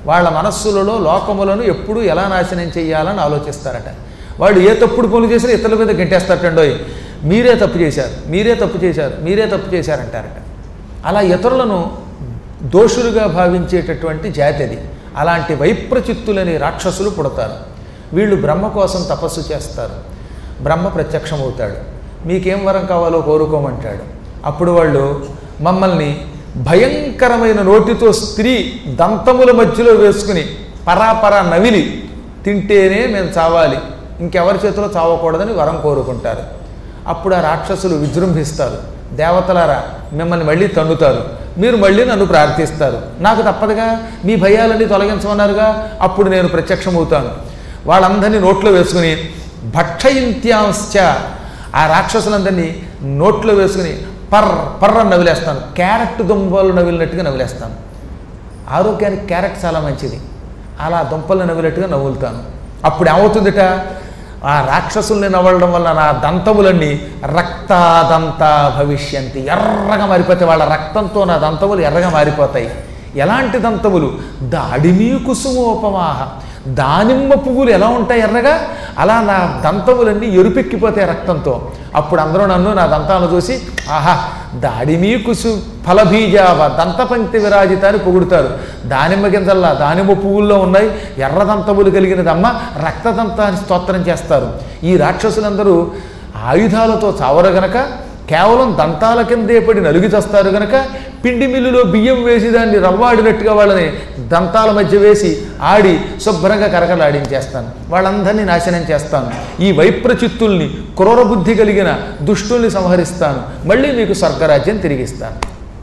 వాళ్ళ మనస్సులలో లోకములను ఎప్పుడు ఎలా నాశనం చేయాలని ఆలోచిస్తారట వాళ్ళు ఏ తప్పుడు పనులు చేసినా ఇతరుల మీద గెంటేస్తారటండోయ్ మీరే తప్పు చేశారు మీరే తప్పు చేశారు మీరే తప్పు చేశారంటారట అలా ఇతరులను దోషులుగా భావించేటటువంటి జాతి అది అలాంటి వైప్రచిత్తులని రాక్షసులు పుడతారు వీళ్ళు బ్రహ్మ కోసం తపస్సు చేస్తారు బ్రహ్మ ప్రత్యక్షమవుతాడు మీకేం వరం కావాలో కోరుకోమంటాడు అప్పుడు వాళ్ళు మమ్మల్ని భయంకరమైన నోటితో స్త్రీ దంతముల మధ్యలో వేసుకుని పరాపరా నవిలి తింటేనే మేము చావాలి ఇంకెవరి చేతిలో చావకూడదని వరం కోరుకుంటారు అప్పుడు ఆ రాక్షసులు విజృంభిస్తారు దేవతలారా మిమ్మల్ని మళ్ళీ తండుతారు మీరు మళ్ళీ నన్ను ప్రార్థిస్తారు నాకు తప్పదుగా మీ భయాలన్నీ తొలగించమన్నారుగా అప్పుడు నేను ప్రత్యక్షమవుతాను వాళ్ళందరినీ నోట్లో వేసుకుని భక్షయింత్యాంశ్చ ఆ రాక్షసులందరినీ నోట్లో వేసుకుని పర్ పర్ర నవిలేస్తాను క్యారెట్ దుంపలు నవిలినట్టుగా నవిలేస్తాను ఆరోగ్యానికి క్యారెట్ చాలా మంచిది అలా దుంపలు నవ్వినట్టుగా నవ్వులుతాను అప్పుడు ఏమవుతుందిట ఆ రాక్షసుల్ని నవ్వడం వల్ల నా దంతములన్నీ రక్తాదంత భవిష్యంతి ఎర్రగా మారిపోతాయి వాళ్ళ రక్తంతో నా దంతములు ఎర్రగా మారిపోతాయి ఎలాంటి దంతములు దాడిమీ కుసుమోపమాహ దానిమ్మ పువ్వులు ఎలా ఉంటాయి ఎర్రగా అలా నా దంతములన్నీ ఎరుపెక్కిపోతాయి రక్తంతో అప్పుడు అందరూ నన్ను నా దంతాలను చూసి ఆహా దాడిమీ కుసు ఫలబీజావ దంతపంక్తి విరాజిత అని పొగుడుతారు దానిమ్మ గింజల్లా దానిమ్మ పువ్వుల్లో ఉన్నాయి ఎర్ర దంతములు కలిగినదమ్మ రక్తదంతాన్ని స్తోత్రం చేస్తారు ఈ రాక్షసులందరూ ఆయుధాలతో చావరు గనక కేవలం దంతాల కిందే పడి నలుగి చస్తారు గనక పిండి మిల్లులో బియ్యం వేసి దాన్ని రవ్వాడినట్టుగా వాళ్ళని దంతాల మధ్య వేసి ఆడి శుభ్రంగా కరకలాడించేస్తాను వాళ్ళందరినీ నాశనం చేస్తాను ఈ వైప్రచిత్తుల్ని క్రూర బుద్ధి కలిగిన దుష్టుల్ని సంహరిస్తాను మళ్ళీ మీకు స్వర్గరాజ్యం తిరిగిస్తాను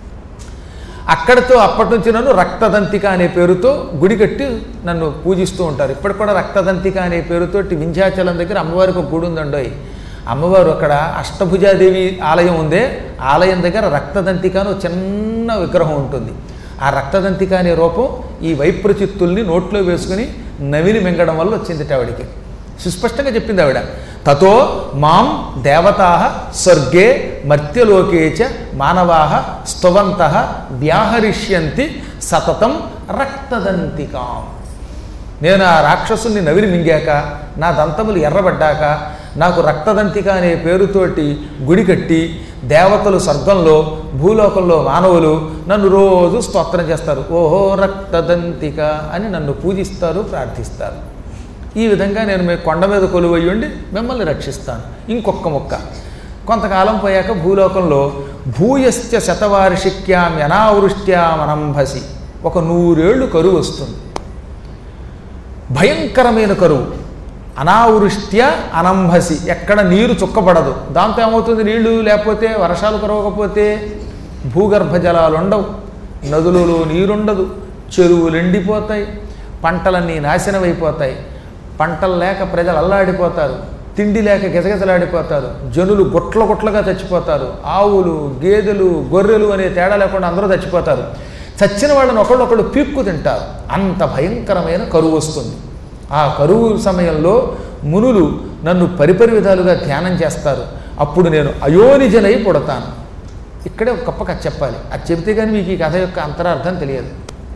అక్కడితో అప్పటి నుంచి నన్ను రక్తదంతిక అనే పేరుతో గుడి కట్టి నన్ను పూజిస్తూ ఉంటారు ఇప్పటికి కూడా రక్తదంతిక అనే పేరుతోటి వింధ్యాచలం దగ్గర అమ్మవారికి ఒక గుడి ఉందండోయ్ అమ్మవారు అక్కడ అష్టభుజాదేవి ఆలయం ఉందే ఆలయం దగ్గర రక్తదంతిక అని ఒక చిన్న విగ్రహం ఉంటుంది ఆ రక్తదంతిక అనే రూపం ఈ వైప్రచిత్తుల్ని నోట్లో వేసుకుని నవిలి మింగడం వల్ల వచ్చింది ఆవిడికి సుస్పష్టంగా చెప్పింది ఆవిడ తతో మాం దేవతా స్వర్గే మర్త్యలోకే చ మానవా స్తువంత వ్యాహరిష్యంతి సతతం రక్తదంతికాం నేను ఆ రాక్షసుని నవిలి మింగాక నా దంతములు ఎర్రబడ్డాక నాకు రక్తదంతిక అనే పేరుతోటి గుడి కట్టి దేవతలు స్వర్గంలో భూలోకంలో మానవులు నన్ను రోజు స్తోత్రం చేస్తారు ఓహో రక్తదంతిక అని నన్ను పూజిస్తారు ప్రార్థిస్తారు ఈ విధంగా నేను మీ కొండ మీద కొలువై ఉండి మిమ్మల్ని రక్షిస్తాను ఇంకొక మొక్క కొంతకాలం పోయాక భూలోకంలో భూయశ్చ శతవార్షిక్యాం అనావృష్ట్యామనంభసి ఒక నూరేళ్లు కరువు వస్తుంది భయంకరమైన కరువు అనావృష్ట్య అనంభసి ఎక్కడ నీరు చుక్కబడదు దాంతో ఏమవుతుంది నీళ్లు లేకపోతే వర్షాలు కురవకపోతే భూగర్భ జలాలు ఉండవు నదులలో నీరుండదు చెరువులు ఎండిపోతాయి పంటలన్నీ నాశనమైపోతాయి పంటలు లేక ప్రజలు అల్లాడిపోతారు తిండి లేక గిజగిజలాడిపోతారు జనులు గుట్ల గుట్లగా చచ్చిపోతారు ఆవులు గేదెలు గొర్రెలు అనే తేడా లేకుండా అందరూ చచ్చిపోతారు చచ్చిన వాళ్ళని ఒకళ్ళొకళ్ళు పీక్కు తింటారు అంత భయంకరమైన కరువు వస్తుంది ఆ కరువు సమయంలో మునులు నన్ను పరిపరి విధాలుగా ధ్యానం చేస్తారు అప్పుడు నేను అయోనిజనై పుడతాను ఇక్కడే ఒక గొప్ప కథ చెప్పాలి అది చెబితే కానీ మీకు ఈ కథ యొక్క అంతరార్థం తెలియదు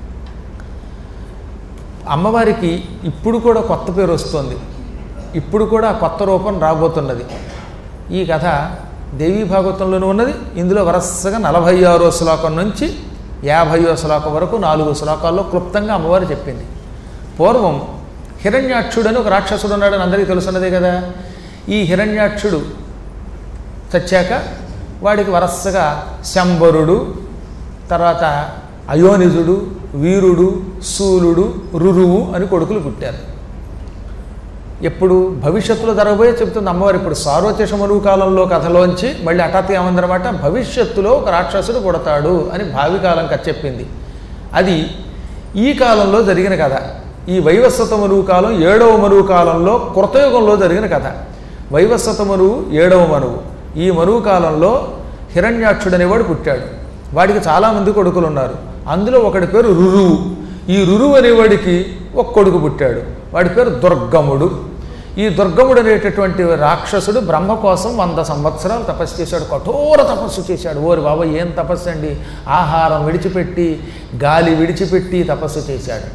అమ్మవారికి ఇప్పుడు కూడా కొత్త పేరు వస్తుంది ఇప్పుడు కూడా కొత్త రూపం రాబోతున్నది ఈ కథ దేవీ భాగవతంలోనూ ఉన్నది ఇందులో వరసగా నలభై ఆరో శ్లోకం నుంచి యాభైయో శ్లోకం వరకు నాలుగు శ్లోకాల్లో క్లుప్తంగా అమ్మవారు చెప్పింది పూర్వం హిరణ్యాక్షుడు అని ఒక రాక్షసుడు ఉన్నాడని అందరికీ తెలుసున్నదే కదా ఈ హిరణ్యాక్షుడు చచ్చాక వాడికి వరసగా శంబరుడు తర్వాత అయోనిజుడు వీరుడు శూలుడు రురువు అని కొడుకులు పుట్టారు ఎప్పుడు భవిష్యత్తులో జరగబోయే చెప్తుంది అమ్మవారు ఇప్పుడు సారోచష మరువు కాలంలో కథలోంచి మళ్ళీ హఠాత్ ఏమందనమాట భవిష్యత్తులో ఒక రాక్షసుడు పుడతాడు అని భావి కాలం కథ చెప్పింది అది ఈ కాలంలో జరిగిన కథ ఈ వైవస్వత మరువు కాలం ఏడవ మరువు కాలంలో కృతయుగంలో జరిగిన కథ వైవస్వత మరువు ఏడవ మరువు ఈ మరువు కాలంలో హిరణ్యాక్షుడు అనేవాడు పుట్టాడు వాడికి చాలామంది కొడుకులు ఉన్నారు అందులో ఒకడి పేరు రురువు ఈ రురువు అనేవాడికి ఒక కొడుకు పుట్టాడు వాడి పేరు దుర్గముడు ఈ దుర్గముడు అనేటటువంటి రాక్షసుడు బ్రహ్మ కోసం వంద సంవత్సరాలు తపస్సు చేశాడు కఠోర తపస్సు చేశాడు ఓరి బాబా ఏం తపస్సు అండి ఆహారం విడిచిపెట్టి గాలి విడిచిపెట్టి తపస్సు చేశాడు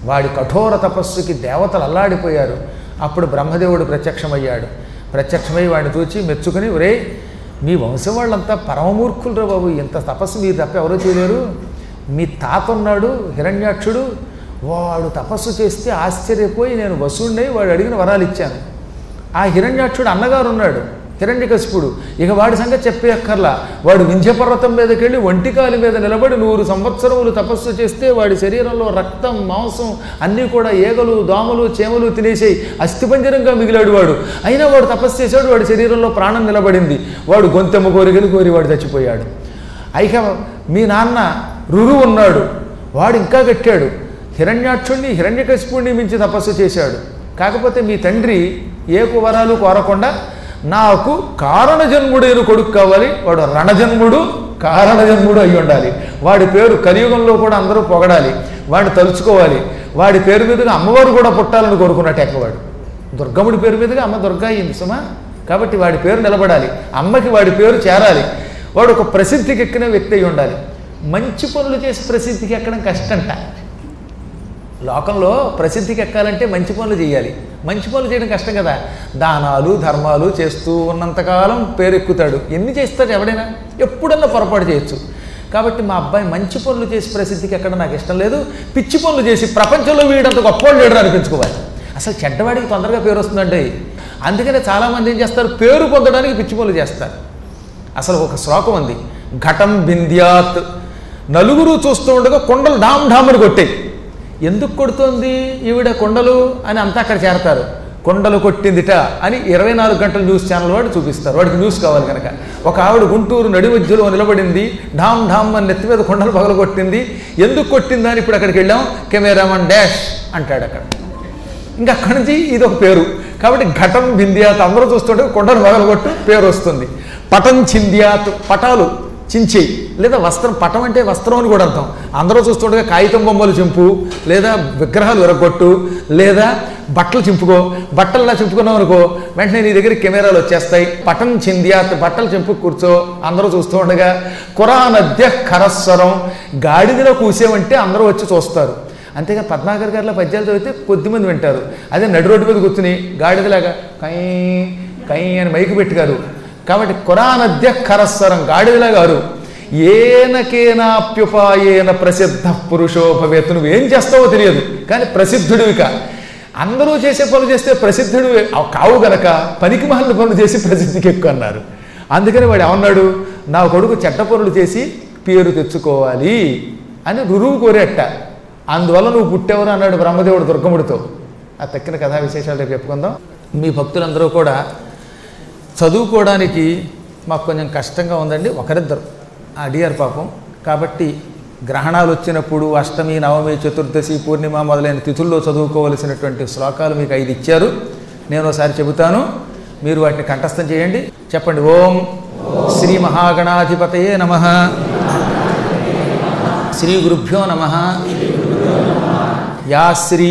వాడి కఠోర తపస్సుకి దేవతలు అల్లాడిపోయారు అప్పుడు బ్రహ్మదేవుడు ప్రత్యక్షమయ్యాడు ప్రత్యక్షమై వాడిని చూచి మెచ్చుకుని ఒరే మీ వంశం వాళ్ళంతా పరమమూర్ఖులు రా బాబు ఇంత తపస్సు మీరు తప్ప ఎవరో చేయలేరు మీ తాత ఉన్నాడు హిరణ్యాక్షుడు వాడు తపస్సు చేస్తే ఆశ్చర్యపోయి నేను వసుండై వాడు అడిగిన వరాలు ఇచ్చాను ఆ హిరణ్యాక్షుడు అన్నగారు ఉన్నాడు హిరణ్యకశిపుడు ఇక వాడి సంగతి చెప్పే అక్కర్లా వాడు వింధ్యపర్వతం మీదకి వెళ్ళి ఒంటికాలి మీద నిలబడి నూరు సంవత్సరములు తపస్సు చేస్తే వాడి శరీరంలో రక్తం మాంసం అన్నీ కూడా ఏగలు దోమలు చేమలు తినేసేయి అస్థిపంజరంగా మిగిలాడు వాడు అయినా వాడు తపస్సు చేశాడు వాడి శరీరంలో ప్రాణం నిలబడింది వాడు గొంతెమ్మ కోరికలు కోరి వాడు చచ్చిపోయాడు అయిక మీ నాన్న రురు ఉన్నాడు వాడు ఇంకా కట్టాడు హిరణ్యాక్షుణ్ణి హిరణ్యకశిపుణ్ణి మించి తపస్సు చేశాడు కాకపోతే మీ తండ్రి ఏ కువరాలు కోరకుండా నాకు కారణజన్ముడైన కొడుకు కావాలి వాడు రణజన్ముడు కారణజన్ముడు అయి ఉండాలి వాడి పేరు కలియుగంలో కూడా అందరూ పొగడాలి వాడిని తలుచుకోవాలి వాడి పేరు మీదుగా అమ్మవారు కూడా పుట్టాలని కోరుకున్నట్టు ఎక్కవాడు దుర్గముడి పేరు మీదుగా అమ్మ దుర్గా అయింది సుమా కాబట్టి వాడి పేరు నిలబడాలి అమ్మకి వాడి పేరు చేరాలి వాడు ఒక ప్రసిద్ధికి ఎక్కిన వ్యక్తి అయి ఉండాలి మంచి పనులు చేసి ప్రసిద్ధికి ఎక్కడం కష్టంట లోకంలో ప్రసిద్ధికి ఎక్కాలంటే మంచి పనులు చేయాలి మంచి పనులు చేయడం కష్టం కదా దానాలు ధర్మాలు చేస్తూ ఉన్నంతకాలం పేరెక్కుతాడు ఎన్ని చేస్తాడు ఎవడైనా ఎప్పుడన్నా పొరపాటు చేయొచ్చు కాబట్టి మా అబ్బాయి మంచి పనులు చేసి ప్రసిద్ధికి ఎక్కడం నాకు ఇష్టం లేదు పిచ్చి పనులు చేసి ప్రపంచంలో వీడంత గొప్పవాడు లేడు అనిపించుకోవాలి అసలు చెడ్డవాడికి తొందరగా పేరు వస్తుందండి అందుకనే చాలామంది ఏం చేస్తారు పేరు పొందడానికి పిచ్చి పనులు చేస్తారు అసలు ఒక శ్లోకం ఉంది ఘటం బింద్యాత్ నలుగురు చూస్తూ ఉండగా కొండలు డామ్ డామని కొట్టాయి ఎందుకు కొడుతోంది ఈవిడ కొండలు అని అంతా అక్కడ చేరతారు కొండలు కొట్టిందిట అని ఇరవై నాలుగు గంటల న్యూస్ ఛానల్ వాడు చూపిస్తారు వాడికి న్యూస్ కావాలి కనుక ఒక ఆవిడ గుంటూరు నడి మధ్యలో నిలబడింది ఢామ్ ఢామ్ అని నెత్తి మీద కొండలు పగల కొట్టింది ఎందుకు కొట్టిందని ఇప్పుడు అక్కడికి వెళ్ళాం కెమెరామన్ డాష్ అంటాడు అక్కడ ఇంకా అక్కడి నుంచి ఇది ఒక పేరు కాబట్టి ఘటం బింద్యాత్ అందరూ చూస్తుంటే కొండను పగలగొట్టు పేరు వస్తుంది పటం చింద్యాత్ పటాలు చించేయి లేదా వస్త్రం పటం అంటే వస్త్రం అని కూడా అర్థం అందరూ చూస్తుండగా కాగితం బొమ్మలు చింపు లేదా విగ్రహాలు విరగొట్టు లేదా బట్టలు చింపుకో బట్టల్లా చింపుకున్నావు అనుకో వెంటనే నీ దగ్గర కెమెరాలు వచ్చేస్తాయి పటం చింద్యాత్ బట్టలు చింపు కూర్చో అందరూ చూస్తూ ఉండగా కురానద్య ఖరస్వరం గాడిదలో కూసేవంటే అందరూ వచ్చి చూస్తారు అంతేగా పద్మాకర్ గారిలో పద్యాలు చదివితే కొద్దిమంది వింటారు అదే నడి రోడ్డు మీద కూర్చుని గాడిదలాగా కై కై అని మైకు పెట్టారు కాబట్టి కురానద్య ఖరస్వరం గాడిదలా గారు ఏనకేనాప్యుపాయేన ప్రసిద్ధ పురుషో భవేత్ నువ్వేం చేస్తావో తెలియదు కానీ ప్రసిద్ధుడివిక అందరూ చేసే పనులు చేస్తే ప్రసిద్ధుడు కావు గనక పనికి మహల్ పనులు చేసి ప్రసిద్ధికి ఎక్కువ అన్నారు అందుకని వాడు ఏమన్నాడు నా కొడుకు చెడ్డ పనులు చేసి పేరు తెచ్చుకోవాలి అని రురువు కోరేట అందువల్ల నువ్వు పుట్టేవరు అన్నాడు బ్రహ్మదేవుడు దుర్గముడితో ఆ తక్కిన కథా విశేషాలు రేపు చెప్పుకుందాం మీ భక్తులందరూ కూడా చదువుకోవడానికి మాకు కొంచెం కష్టంగా ఉందండి ఒకరిద్దరు అడిగారు పాపం కాబట్టి గ్రహణాలు వచ్చినప్పుడు అష్టమి నవమి చతుర్దశి పూర్ణిమ మొదలైన తిథుల్లో చదువుకోవలసినటువంటి శ్లోకాలు మీకు ఐదు ఇచ్చారు నేను ఒకసారి చెబుతాను మీరు వాటిని కంఠస్థం చేయండి చెప్పండి ఓం శ్రీ మహాగణాధిపతయే నమ శ్రీ గురుభ్యో నమ యా శ్రీ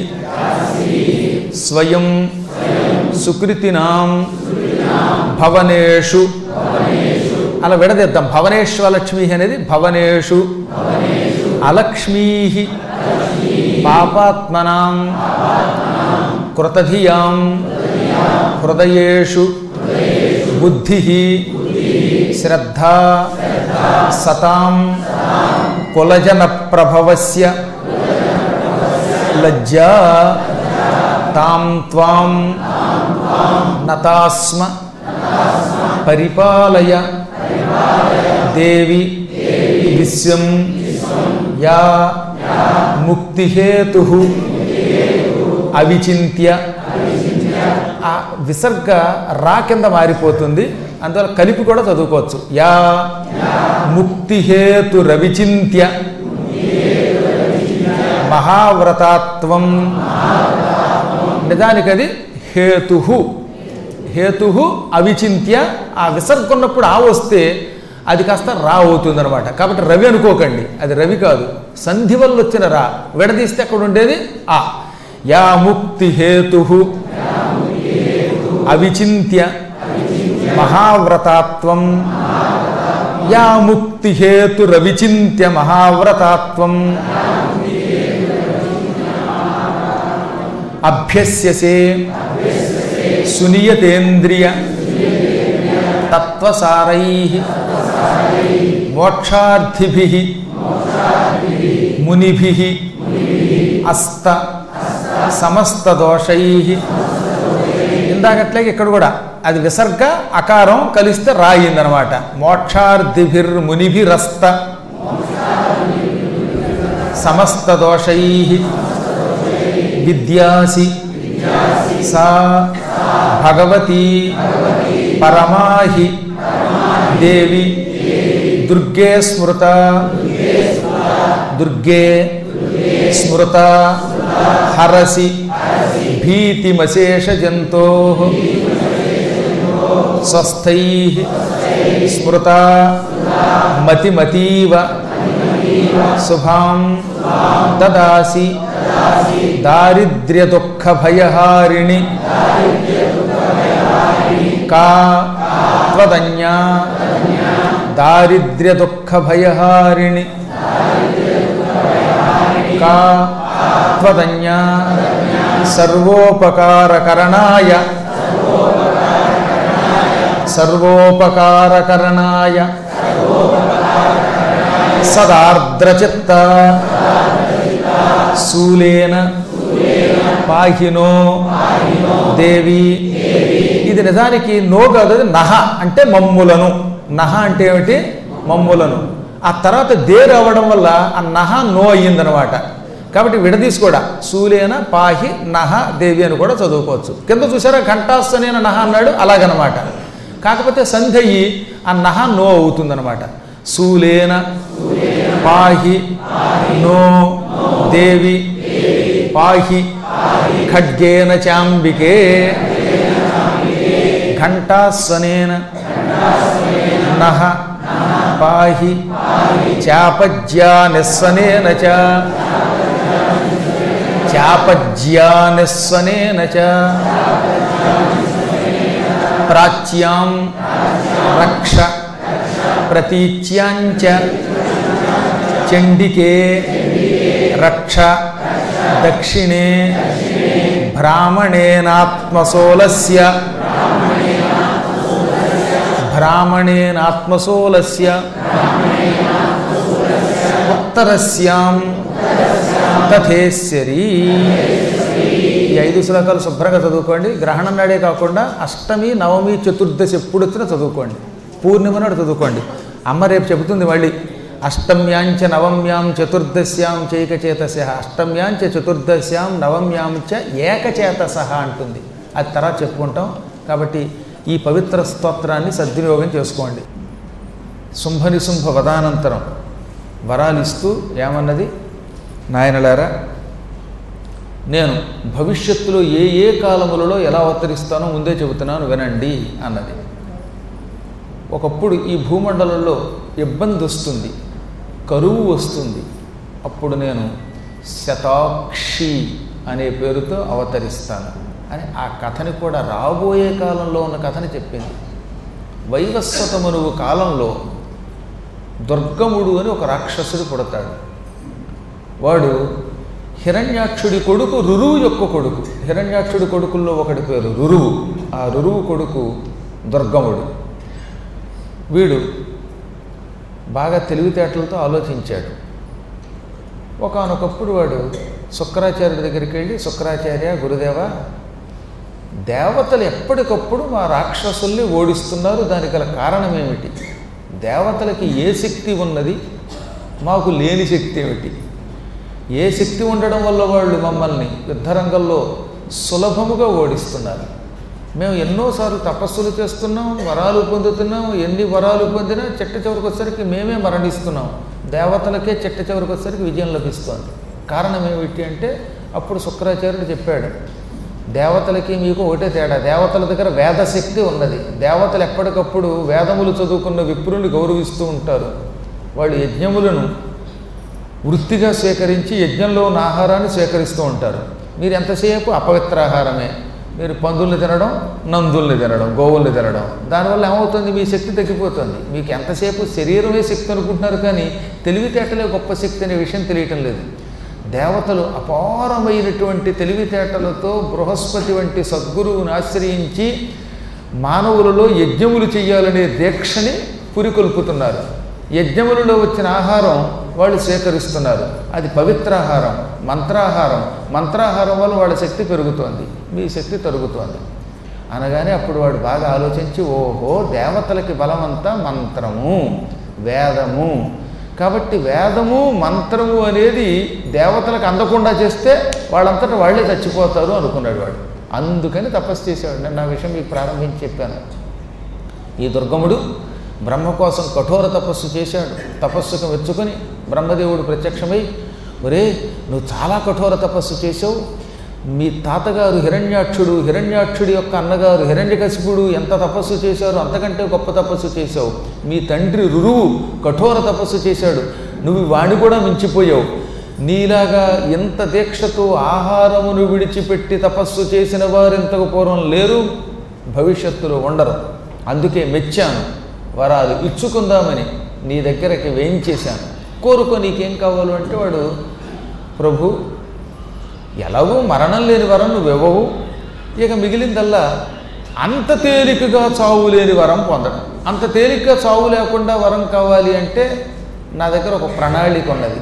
స్వయం సుకృతినాం భవనేషు అలా విడదీద్దాం భవనేశ్వలక్ష్మి అనేది భవనేషు అలక్ష్మీ పాపాత్మనాం కృతధియాం హృదయేషు బుద్ధి శ్రద్ధ సతాం కులజన ప్రభవస్య లజ్జా తాం త్వాం నతాస్మ పరిపాలయ దేవి విశ్వం యా ముక్తిహేతు అవిచింత్య ఆ విసర్గ రా కింద మారిపోతుంది అందువల్ల కలిపి కూడా చదువుకోవచ్చు యా ముక్తిహేతు రవిచింత్య మహావ్రతాత్వం నిజానికి అది హేతు హేతు అవిచింత్య ఆ విసర్గ ఉన్నప్పుడు ఆ వస్తే అది కాస్త రా అవుతుంది అనమాట కాబట్టి రవి అనుకోకండి అది రవి కాదు సంధి వల్ల వచ్చిన రా విడదీస్తే అక్కడ ఉండేది ఆ యా ముక్తి హేతు అవిచింత్య మహావ్రతాత్వం యా ముక్తి హేతు రవిచింత్య మహావ్రతాత్వం అభ్యస్యసే సునియతేంద్రియ తత్వసారై మోక్షార్థిభి మునిభి అస్త సమస్త దోషై ఇందాకట్లాగే ఇక్కడ కూడా అది విసర్గ అకారం కలిస్తే రాయిందనమాట మోక్షార్థిభిర్ మునిభిరస్త సమస్త దోషై విద్యాసి సా భగవతి పరమాహి దేవి దుర్గే స్మృత దుర్గే స్మృత హరసి భీతిమశేష జంతో స్వస్థై స్మృత మతిమతీవ శుభాం దదాసి దారిద్ర్య దుఃఖ భయహారిణి కా త్వదన్యా దారిద్ర్య దుఃఖ భయహారిణి కా త్వదన్యా సర్వోపకారకరణాయ సర్వోపకారకరణాయ సదార్ద్రచిత్త శూలేన పాహినో దేవి ఇది నిజానికి నో కాదు అది నహ అంటే మమ్ములను నహ అంటే ఏమిటి మమ్ములను ఆ తర్వాత దే రావడం వల్ల ఆ నహ నో అయ్యిందనమాట కాబట్టి విడదీసి కూడా శూలేన పాహి నహ దేవి అని కూడా చదువుకోవచ్చు కింద చూసారా ఘంటాస్తనేన నహ అన్నాడు అలాగనమాట కాకపోతే సంధి అయ్యి ఆ నహ నో అవుతుందనమాట శూలేన పాహి నో దేవి పాహి ఖడ్గేన చాంబికే ఘంటాస్వనేన నహ పాహి చాపజ్యానిస్వనేన చ చాపజ్యానిస్వనేన చ ప్రాచ్యాం రక్ష ప్రతీచ్యాంచ చండికే రక్ష దక్షిణే భ్రామణేనాత్మసోలస్య భ్రామణేనాత్మసోలస్య ఉత్తరస్యాం తథేశ్వరీ ఈ ఐదు శ్లోకాలు శుభ్రంగా చదువుకోండి గ్రహణం నాడే కాకుండా అష్టమి నవమి చతుర్దశి ఎప్పుడు వచ్చినా చదువుకోండి పూర్ణిమ నాడు చదువుకోండి అమ్మ రేపు చెబుతుంది మళ్ళీ అష్టమ్యాంచ నవమ్యాం చతుర్దశ్యాం చైకచేతస అష్టమ్యాంచ చతుర్దశ్యాం నవమ్యాం చ ఏకచేతస అంటుంది అది తర్వాత చెప్పుకుంటాం కాబట్టి ఈ పవిత్ర స్తోత్రాన్ని సద్వినియోగం చేసుకోండి శుంభనిశుంభ వదానంతరం వరాలు ఇస్తూ ఏమన్నది నాయనలారా నేను భవిష్యత్తులో ఏ ఏ కాలములలో ఎలా అవతరిస్తానో ముందే చెబుతున్నాను వినండి అన్నది ఒకప్పుడు ఈ భూమండలంలో ఇబ్బంది వస్తుంది కరువు వస్తుంది అప్పుడు నేను శతాక్షి అనే పేరుతో అవతరిస్తాను అని ఆ కథని కూడా రాబోయే కాలంలో ఉన్న కథని చెప్పింది వైవస్వతమనువు కాలంలో దుర్గముడు అని ఒక రాక్షసుడు పుడతాడు వాడు హిరణ్యాక్షుడి కొడుకు రురువు యొక్క కొడుకు హిరణ్యాక్షుడి కొడుకుల్లో ఒకటి పేరు రురువు ఆ రురువు కొడుకు దుర్గముడు వీడు బాగా తెలివితేటలతో ఆలోచించాడు ఒకనొకప్పుడు వాడు శుక్రాచార్యుడి దగ్గరికి వెళ్ళి శుక్రాచార్య గురుదేవ దేవతలు ఎప్పటికప్పుడు మా రాక్షసుల్ని ఓడిస్తున్నారు దానికి గల కారణం ఏమిటి దేవతలకి ఏ శక్తి ఉన్నది మాకు లేని శక్తి ఏమిటి ఏ శక్తి ఉండడం వల్ల వాళ్ళు మమ్మల్ని యుద్ధరంగంలో సులభముగా ఓడిస్తున్నారు మేము ఎన్నోసార్లు తపస్సులు చేస్తున్నాం వరాలు పొందుతున్నాం ఎన్ని వరాలు పొందినా చెట్ట చివరికి వచ్చేసరికి మేమే మరణిస్తున్నాం దేవతలకే చెట్ట చివరికి వచ్చేసరికి విజయం లభిస్తోంది కారణం ఏమిటి అంటే అప్పుడు శుక్రాచార్యుడు చెప్పాడు దేవతలకి మీకు ఒకటే తేడా దేవతల దగ్గర వేదశక్తి ఉన్నది దేవతలు ఎప్పటికప్పుడు వేదములు చదువుకున్న విప్రుని గౌరవిస్తూ ఉంటారు వాళ్ళు యజ్ఞములను వృత్తిగా స్వీకరించి యజ్ఞంలో ఉన్న ఆహారాన్ని స్వీకరిస్తూ ఉంటారు మీరు ఎంతసేపు అపవిత్ర ఆహారమే మీరు పందుల్ని తినడం నందుల్ని తినడం గోవుల్ని తినడం దానివల్ల ఏమవుతుంది మీ శక్తి తగ్గిపోతుంది మీకు ఎంతసేపు శరీరమే శక్తి అనుకుంటున్నారు కానీ తెలివితేటలే గొప్ప శక్తి అనే విషయం తెలియటం లేదు దేవతలు అపారమైనటువంటి తెలివితేటలతో బృహస్పతి వంటి సద్గురువుని ఆశ్రయించి మానవులలో యజ్ఞములు చేయాలనే దీక్షని పురికొల్పుతున్నారు యజ్ఞములలో వచ్చిన ఆహారం వాళ్ళు స్వీకరిస్తున్నారు అది పవిత్రాహారం మంత్రాహారం మంత్రాహారం వల్ల వాళ్ళ శక్తి పెరుగుతోంది మీ శక్తి తరుగుతోంది అనగానే అప్పుడు వాడు బాగా ఆలోచించి ఓహో దేవతలకి బలమంతా మంత్రము వేదము కాబట్టి వేదము మంత్రము అనేది దేవతలకు అందకుండా చేస్తే వాళ్ళంతటా వాళ్ళే చచ్చిపోతారు అనుకున్నాడు వాడు అందుకని తపస్సు చేసేవాడు నేను నా విషయం మీకు ప్రారంభించి చెప్పాను ఈ దుర్గముడు బ్రహ్మ కోసం కఠోర తపస్సు చేశాడు తపస్సుకు మెచ్చుకొని బ్రహ్మదేవుడు ప్రత్యక్షమై ఒరే నువ్వు చాలా కఠోర తపస్సు చేసావు మీ తాతగారు హిరణ్యాక్షుడు హిరణ్యాక్షుడి యొక్క అన్నగారు హిరణ్యకశిపుడు ఎంత తపస్సు చేశారు అంతకంటే గొప్ప తపస్సు చేశావు మీ తండ్రి రురువు కఠోర తపస్సు చేశాడు నువ్వు వాణ్ణి కూడా మించిపోయావు నీలాగా ఎంత దీక్షతో ఆహారమును విడిచిపెట్టి తపస్సు చేసిన వారు ఇంతకు పూర్వం లేరు భవిష్యత్తులో ఉండరు అందుకే మెచ్చాను వరాలు ఇచ్చుకుందామని నీ దగ్గరకి వేయించేశాను కోరుకో నీకేం కావాలో అంటే వాడు ప్రభు ఎలాగో మరణం లేని వరం నువ్వు ఇవ్వవు ఇక మిగిలిందల్లా అంత తేలికగా చావు లేని వరం పొందడం అంత తేలికగా చావు లేకుండా వరం కావాలి అంటే నా దగ్గర ఒక ప్రణాళిక ఉన్నది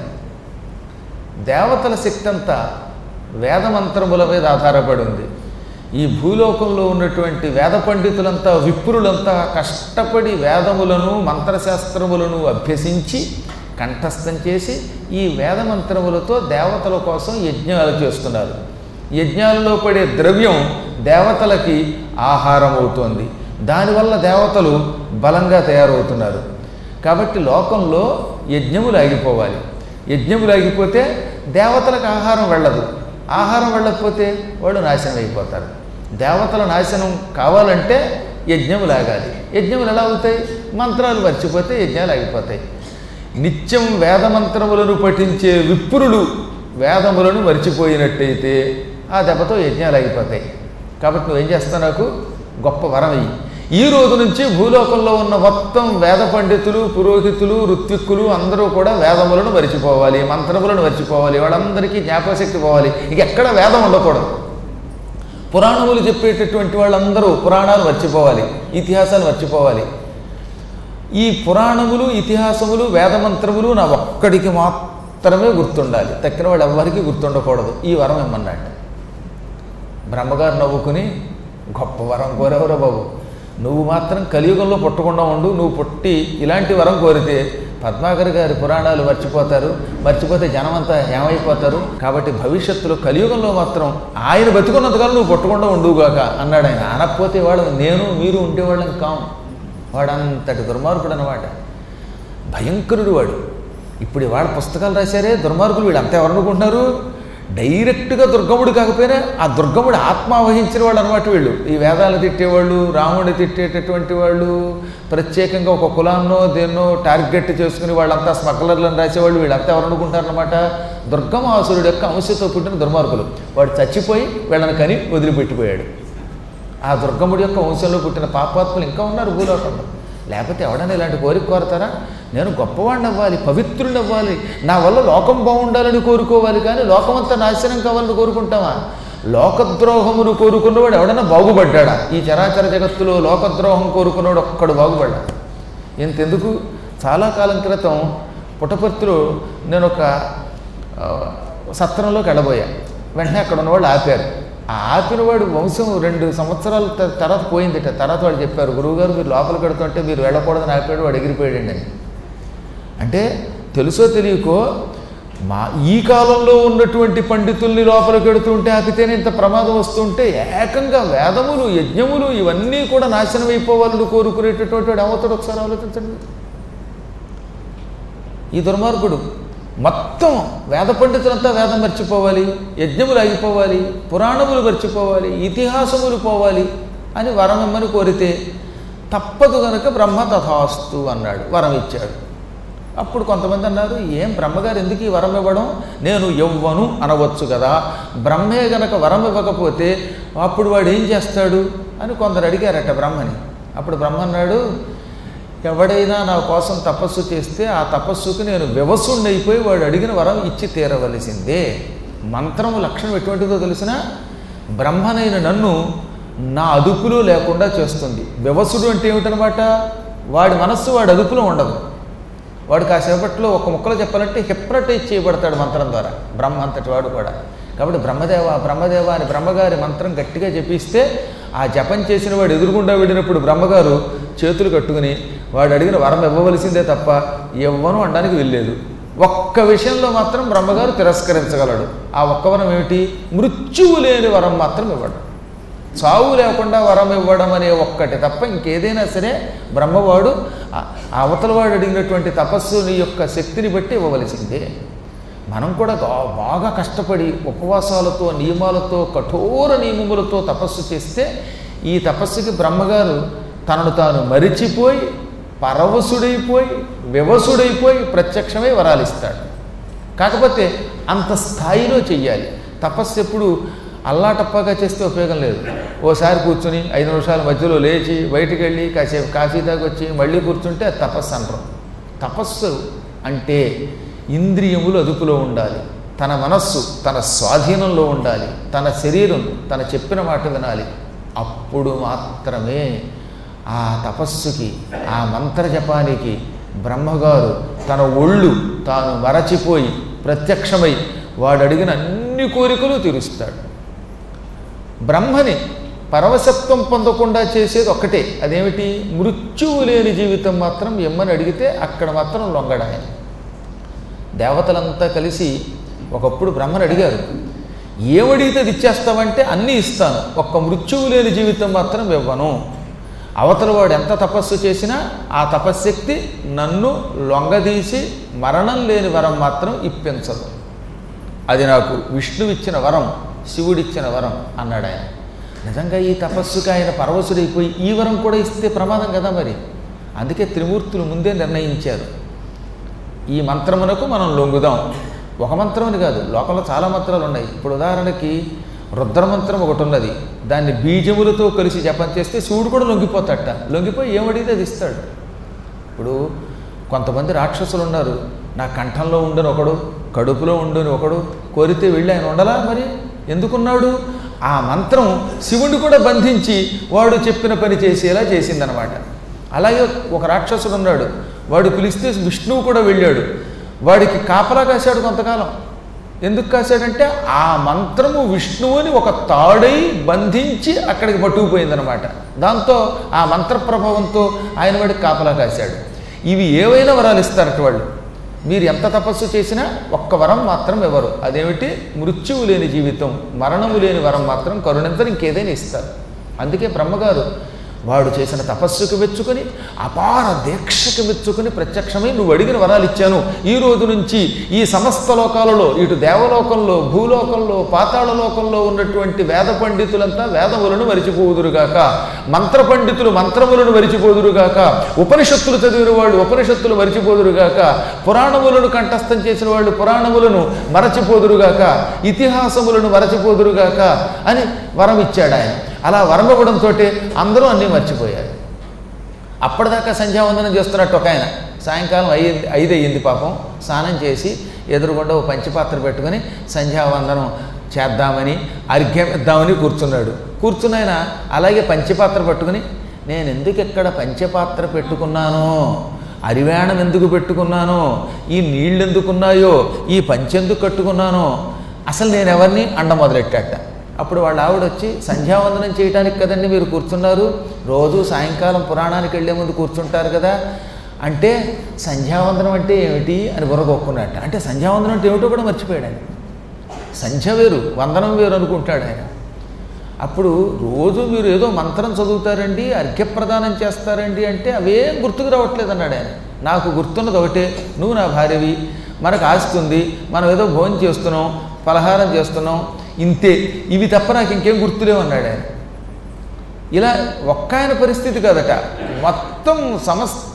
దేవతల శక్తి అంతా వేదమంత్రముల మీద ఆధారపడి ఉంది ఈ భూలోకంలో ఉన్నటువంటి వేద పండితులంతా విప్రులంతా కష్టపడి వేదములను మంత్రశాస్త్రములను అభ్యసించి కంఠస్థం చేసి ఈ వేదమంత్రములతో దేవతల కోసం యజ్ఞాలు చేస్తున్నారు యజ్ఞాలలో పడే ద్రవ్యం దేవతలకి ఆహారం అవుతోంది దానివల్ల దేవతలు బలంగా తయారవుతున్నారు కాబట్టి లోకంలో యజ్ఞములు ఆగిపోవాలి యజ్ఞములు ఆగిపోతే దేవతలకు ఆహారం వెళ్ళదు ఆహారం వెళ్ళకపోతే వాళ్ళు నాశనం అయిపోతారు దేవతల నాశనం కావాలంటే యజ్ఞములు ఆగాలి యజ్ఞములు ఎలా అవుతాయి మంత్రాలు మర్చిపోతే యజ్ఞాలు ఆగిపోతాయి నిత్యం వేదమంత్రములను పఠించే విప్రులు వేదములను మర్చిపోయినట్టయితే ఆ దెబ్బతో యజ్ఞాలు ఆగిపోతాయి కాబట్టి నువ్వేం చేస్తావు నాకు గొప్ప వరం ఇయ్యి ఈ రోజు నుంచి భూలోకంలో ఉన్న మొత్తం వేద పండితులు పురోహితులు ఋత్విక్కులు అందరూ కూడా వేదములను మరిచిపోవాలి మంత్రములను మర్చిపోవాలి వాళ్ళందరికీ జ్ఞాపకశక్తి పోవాలి ఇక ఎక్కడ వేదం ఉండకూడదు పురాణములు చెప్పేటటువంటి వాళ్ళందరూ పురాణాలు మర్చిపోవాలి ఇతిహాసాలు మర్చిపోవాలి ఈ పురాణములు ఇతిహాసములు వేదమంత్రములు నా ఒక్కడికి మాత్రమే గుర్తుండాలి తక్కిన వాళ్ళు ఎవ్వరికీ గుర్తుండకూడదు ఈ వరం ఇమ్మన్నాడు బ్రహ్మగారు నవ్వుకుని గొప్ప వరం కోరేవరా బాబు నువ్వు మాత్రం కలియుగంలో పుట్టకుండా ఉండు నువ్వు పుట్టి ఇలాంటి వరం కోరితే పద్మాకర్ గారి పురాణాలు మర్చిపోతారు మర్చిపోతే జనమంతా ఏమైపోతారు కాబట్టి భవిష్యత్తులో కలియుగంలో మాత్రం ఆయన బతుకున్నంతకాలం నువ్వు పుట్టకుండా ఉండుగాక అన్నాడు ఆయన అనకపోతే వాడు నేను మీరు ఉండేవాళ్ళం కాం వాడంతటి దుర్మార్గుడు అన్నమాట భయంకరుడు వాడు ఇప్పుడు వాడు పుస్తకాలు రాశారే దుర్మార్గులు వీడు అంతా ఎవరు అనుకుంటున్నారు డైరెక్ట్గా దుర్గముడు కాకపోయినా ఆ దుర్గముడు ఆత్మ వహించిన వాళ్ళు అనమాట వీళ్ళు ఈ వేదాలు తిట్టేవాళ్ళు రాముడిని తిట్టేటటువంటి వాళ్ళు ప్రత్యేకంగా ఒక కులాన్నో దేన్నో టార్గెట్ చేసుకుని వాళ్ళంతా స్మగ్లర్లను రాసేవాళ్ళు వీళ్ళంతా ఎవరు అనుకుంటారనమాట దుర్గమాసురుడు యొక్క అంశతో పుట్టిన దుర్మార్గులు వాడు చచ్చిపోయి వీళ్ళని కని వదిలిపెట్టిపోయాడు ఆ దుర్గముడి యొక్క వంశంలో పుట్టిన పాపాత్ములు ఇంకా ఉన్నారు భూలోకంలో లేకపోతే ఎవడన్నా ఇలాంటి కోరిక కోరతారా నేను గొప్పవాడిని అవ్వాలి పవిత్రుడిని అవ్వాలి నా వల్ల లోకం బాగుండాలని కోరుకోవాలి కానీ లోకమంతా నాశనం కావాలని కోరుకుంటామా లోకద్రోహమును కోరుకున్నవాడు ఎవడన్నా బాగుపడ్డాడా ఈ చరాచర జగత్తులో లోకద్రోహం కోరుకున్నవాడు ఒక్కడు బాగుపడ్డా ఇంతెందుకు చాలా కాలం క్రితం పుట్టపర్తిలో నేను ఒక ఆ, సత్రంలోకి వెళ్ళబోయా వెంటనే అక్కడ ఉన్నవాళ్ళు ఆపారు ఆ ఆపిన వాడు వంశం రెండు సంవత్సరాల త- తర్వాత పోయిందిట తర్వాత వాళ్ళు చెప్పారు గురువుగారు మీరు లోపల కడుతుంటే మీరు వెళ్ళకూడదని ఆపాడు వాడు ఎగిరిపోయాడండి అని అంటే తెలుసో తెలియకో మా ఈ కాలంలో ఉన్నటువంటి పండితుల్ని లోపలికి వెడుతుంటే ఆపితేనే ఇంత ప్రమాదం వస్తుంటే ఏకంగా వేదములు యజ్ఞములు ఇవన్నీ కూడా నాశనం అయిపోవాలని కోరుకునేటటువంటి వాడు ఏమవుతాడు ఒకసారి ఆలోచించండి ఈ దుర్మార్గుడు మొత్తం వేద పండితులంతా వేదం మర్చిపోవాలి యజ్ఞములు ఆగిపోవాలి పురాణములు మర్చిపోవాలి ఇతిహాసములు పోవాలి అని వరం ఇమ్మని కోరితే తప్పదు గనక బ్రహ్మ తథాస్తు అన్నాడు వరం ఇచ్చాడు అప్పుడు కొంతమంది అన్నారు ఏం బ్రహ్మగారు ఎందుకు ఈ వరం ఇవ్వడం నేను ఇవ్వను అనవచ్చు కదా బ్రహ్మే గనక వరం ఇవ్వకపోతే అప్పుడు వాడు ఏం చేస్తాడు అని కొందరు అడిగారట బ్రహ్మని అప్పుడు బ్రహ్మ అన్నాడు ఎవడైనా నా కోసం తపస్సు చేస్తే ఆ తపస్సుకు నేను వివసుండైపోయి వాడు అడిగిన వరం ఇచ్చి తీరవలసిందే మంత్రము లక్షణం ఎటువంటిదో తెలిసిన బ్రహ్మనైన నన్ను నా అదుపులో లేకుండా చేస్తుంది వివసుడు అంటే ఏమిటనమాట వాడి మనస్సు వాడి అదుపులో ఉండదు వాడు కాసేపట్లో ఒక ముక్కలో చెప్పాలంటే హిప్నటైజ్ చేయబడతాడు మంత్రం ద్వారా బ్రహ్మ అంతటి వాడు కూడా కాబట్టి బ్రహ్మదేవ బ్రహ్మదేవ అని బ్రహ్మగారి మంత్రం గట్టిగా జపిస్తే ఆ జపం చేసిన వాడు ఎదురుగుండా వెళ్ళినప్పుడు బ్రహ్మగారు చేతులు కట్టుకుని వాడు అడిగిన వరం ఇవ్వవలసిందే తప్ప ఇవ్వను అనడానికి వెళ్ళలేదు ఒక్క విషయంలో మాత్రం బ్రహ్మగారు తిరస్కరించగలడు ఆ ఒక్క వరం ఏమిటి మృత్యువు లేని వరం మాత్రం ఇవ్వడం చావు లేకుండా వరం ఇవ్వడం అనే ఒక్కటి తప్ప ఇంకేదైనా సరే బ్రహ్మవాడు ఆ- ఆ అవతలవాడు అడిగినటువంటి తపస్సుని యొక్క శక్తిని బట్టి ఇవ్వవలసిందే మనం కూడా గా- బాగా కష్టపడి ఉపవాసాలతో నియమాలతో కఠోర నియమములతో తపస్సు చేస్తే ఈ తపస్సుకి బ్రహ్మగారు తనను తాను మరిచిపోయి పరవశుడైపోయి వివసుడైపోయి ప్రత్యక్షమై వరాలిస్తాడు కాకపోతే అంత స్థాయిలో చెయ్యాలి తపస్సు ఎప్పుడు అల్లాటప్పగా చేస్తే ఉపయోగం లేదు ఓసారి కూర్చుని ఐదు నిమిషాల మధ్యలో లేచి బయటికి వెళ్ళి కాసేపు కాఫీ తాగొచ్చి మళ్ళీ కూర్చుంటే అది తపస్సు అంటారు తపస్సు అంటే ఇంద్రియములు అదుపులో ఉండాలి తన మనస్సు తన స్వాధీనంలో ఉండాలి తన శరీరం తన చెప్పిన మాట వినాలి అప్పుడు మాత్రమే ఆ తపస్సుకి ఆ మంత్ర జపానికి బ్రహ్మగారు తన ఒళ్ళు తాను మరచిపోయి ప్రత్యక్షమై వాడు అడిగిన అన్ని కోరికలు తీరుస్తాడు బ్రహ్మని పరవశత్వం పొందకుండా చేసేది ఒక్కటే అదేమిటి మృత్యువు లేని జీవితం మాత్రం ఎమ్మని అడిగితే అక్కడ మాత్రం లొంగడాయన దేవతలంతా కలిసి ఒకప్పుడు బ్రహ్మని అడిగారు ఏమడిగితే అది ఇచ్చేస్తావంటే అన్నీ ఇస్తాను ఒక్క మృత్యువు లేని జీవితం మాత్రం ఇవ్వను అవతల వాడు ఎంత తపస్సు చేసినా ఆ తపశ్శక్తి నన్ను లొంగదీసి మరణం లేని వరం మాత్రం ఇప్పించదు అది నాకు విష్ణువిచ్చిన వరం శివుడిచ్చిన వరం అన్నాడు ఆయన నిజంగా ఈ తపస్సుకి ఆయన పరవశుడైపోయి ఈ వరం కూడా ఇస్తే ప్రమాదం కదా మరి అందుకే త్రిమూర్తులు ముందే నిర్ణయించారు ఈ మంత్రమునకు మనం లొంగుదాం ఒక మంత్రమని కాదు లోకంలో చాలా మంత్రాలు ఉన్నాయి ఇప్పుడు ఉదాహరణకి రుద్రమంత్రం ఒకటి ఉన్నది దాన్ని బీజములతో కలిసి జపం చేస్తే శివుడు కూడా లొంగిపోతాడట లొంగిపోయి ఏమడిగితే అది ఇస్తాడు ఇప్పుడు కొంతమంది రాక్షసులు ఉన్నారు నా కంఠంలో ఉండని ఒకడు కడుపులో ఉండని ఒకడు కోరితే వెళ్ళి ఆయన ఉండలా మరి ఎందుకున్నాడు ఆ మంత్రం శివుడిని కూడా బంధించి వాడు చెప్పిన పని చేసేలా చేసిందనమాట అలాగే ఒక రాక్షసుడు ఉన్నాడు వాడు పిలిస్తే విష్ణువు కూడా వెళ్ళాడు వాడికి కాపలా కాశాడు కొంతకాలం ఎందుకు కాశాడంటే ఆ మంత్రము విష్ణువుని ఒక తాడై బంధించి అక్కడికి పట్టుకుపోయిందనమాట దాంతో ఆ మంత్ర ప్రభావంతో ఆయన వాడికి కాపలా కాశాడు ఇవి ఏవైనా వరాలు ఇస్తారట వాళ్ళు మీరు ఎంత తపస్సు చేసినా ఒక్క వరం మాత్రం ఎవరు అదేమిటి మృత్యువు లేని జీవితం మరణము లేని వరం మాత్రం కరుణింతరు ఇంకేదైనా ఇస్తారు అందుకే బ్రహ్మగారు వాడు చేసిన తపస్సుకు మెచ్చుకొని అపార దీక్షకు మెచ్చుకొని ప్రత్యక్షమై నువ్వు అడిగిన వరాలు ఇచ్చాను ఈ రోజు నుంచి ఈ సమస్త లోకాలలో ఇటు దేవలోకంలో భూలోకంలో పాతాళ లోకంలో ఉన్నటువంటి వేద పండితులంతా వేదములను మరిచిపోదురుగాక మంత్ర పండితులు మంత్రములను మరిచిపోదురుగాక ఉపనిషత్తులు చదివిన వాళ్ళు ఉపనిషత్తులు మరిచిపోదురుగాక పురాణములను కంఠస్థం చేసిన వాళ్ళు పురాణములను మరచిపోదురుగాక ఇతిహాసములను మరచిపోదురుగాక అని వరం ఇచ్చాడు ఆయన అలా వరం ఇవ్వడంతో అందరూ అన్నీ మర్చిపోయారు అప్పటిదాకా సంధ్యావందనం చేస్తున్నట్టు ఒక ఆయన సాయంకాలం అయ్యింది ఐదు అయ్యింది పాపం స్నానం చేసి ఎదురుగుండా ఓ పంచపాత్ర పెట్టుకొని సంధ్యావందనం చేద్దామని అర్ఘ్యం ఇద్దామని కూర్చున్నాడు కూర్చున్న ఆయన అలాగే పంచపాత్ర పట్టుకుని నేను ఎందుకు ఎక్కడ పంచపాత్ర పెట్టుకున్నానో అరివేణం ఎందుకు పెట్టుకున్నానో ఈ నీళ్ళు ఎందుకున్నాయో ఈ పంచెందుకు కట్టుకున్నానో అసలు నేను ఎవరిని అండ మొదలెట్టాట అప్పుడు వాళ్ళ ఆవిడ వచ్చి సంధ్యావందనం చేయడానికి కదండి మీరు కూర్చున్నారు రోజు సాయంకాలం పురాణానికి వెళ్ళే ముందు కూర్చుంటారు కదా అంటే సంధ్యావందనం అంటే ఏమిటి అని బుర్రగొక్కున్నట్ట అంటే సంధ్యావందనం అంటే ఏమిటో కూడా మర్చిపోయాడు ఆయన సంధ్య వేరు వందనం వేరు అనుకుంటాడు ఆయన అప్పుడు రోజు మీరు ఏదో మంత్రం చదువుతారండి అర్ఘ్యప్రదానం చేస్తారండి అంటే అవేం గుర్తుకు రావట్లేదు అన్నాడు ఆయన నాకు గుర్తున్నది ఒకటే నువ్వు నా భార్యవి మనకు ఆస్తి ఉంది మనం ఏదో భోజనం చేస్తున్నాం పలహారం చేస్తున్నాం ఇంతే ఇవి తప్ప నాకు ఇంకేం గుర్తులేవు అన్నాడు ఆయన ఇలా ఒక్క ఆయన పరిస్థితి కాదట మొత్తం సమస్త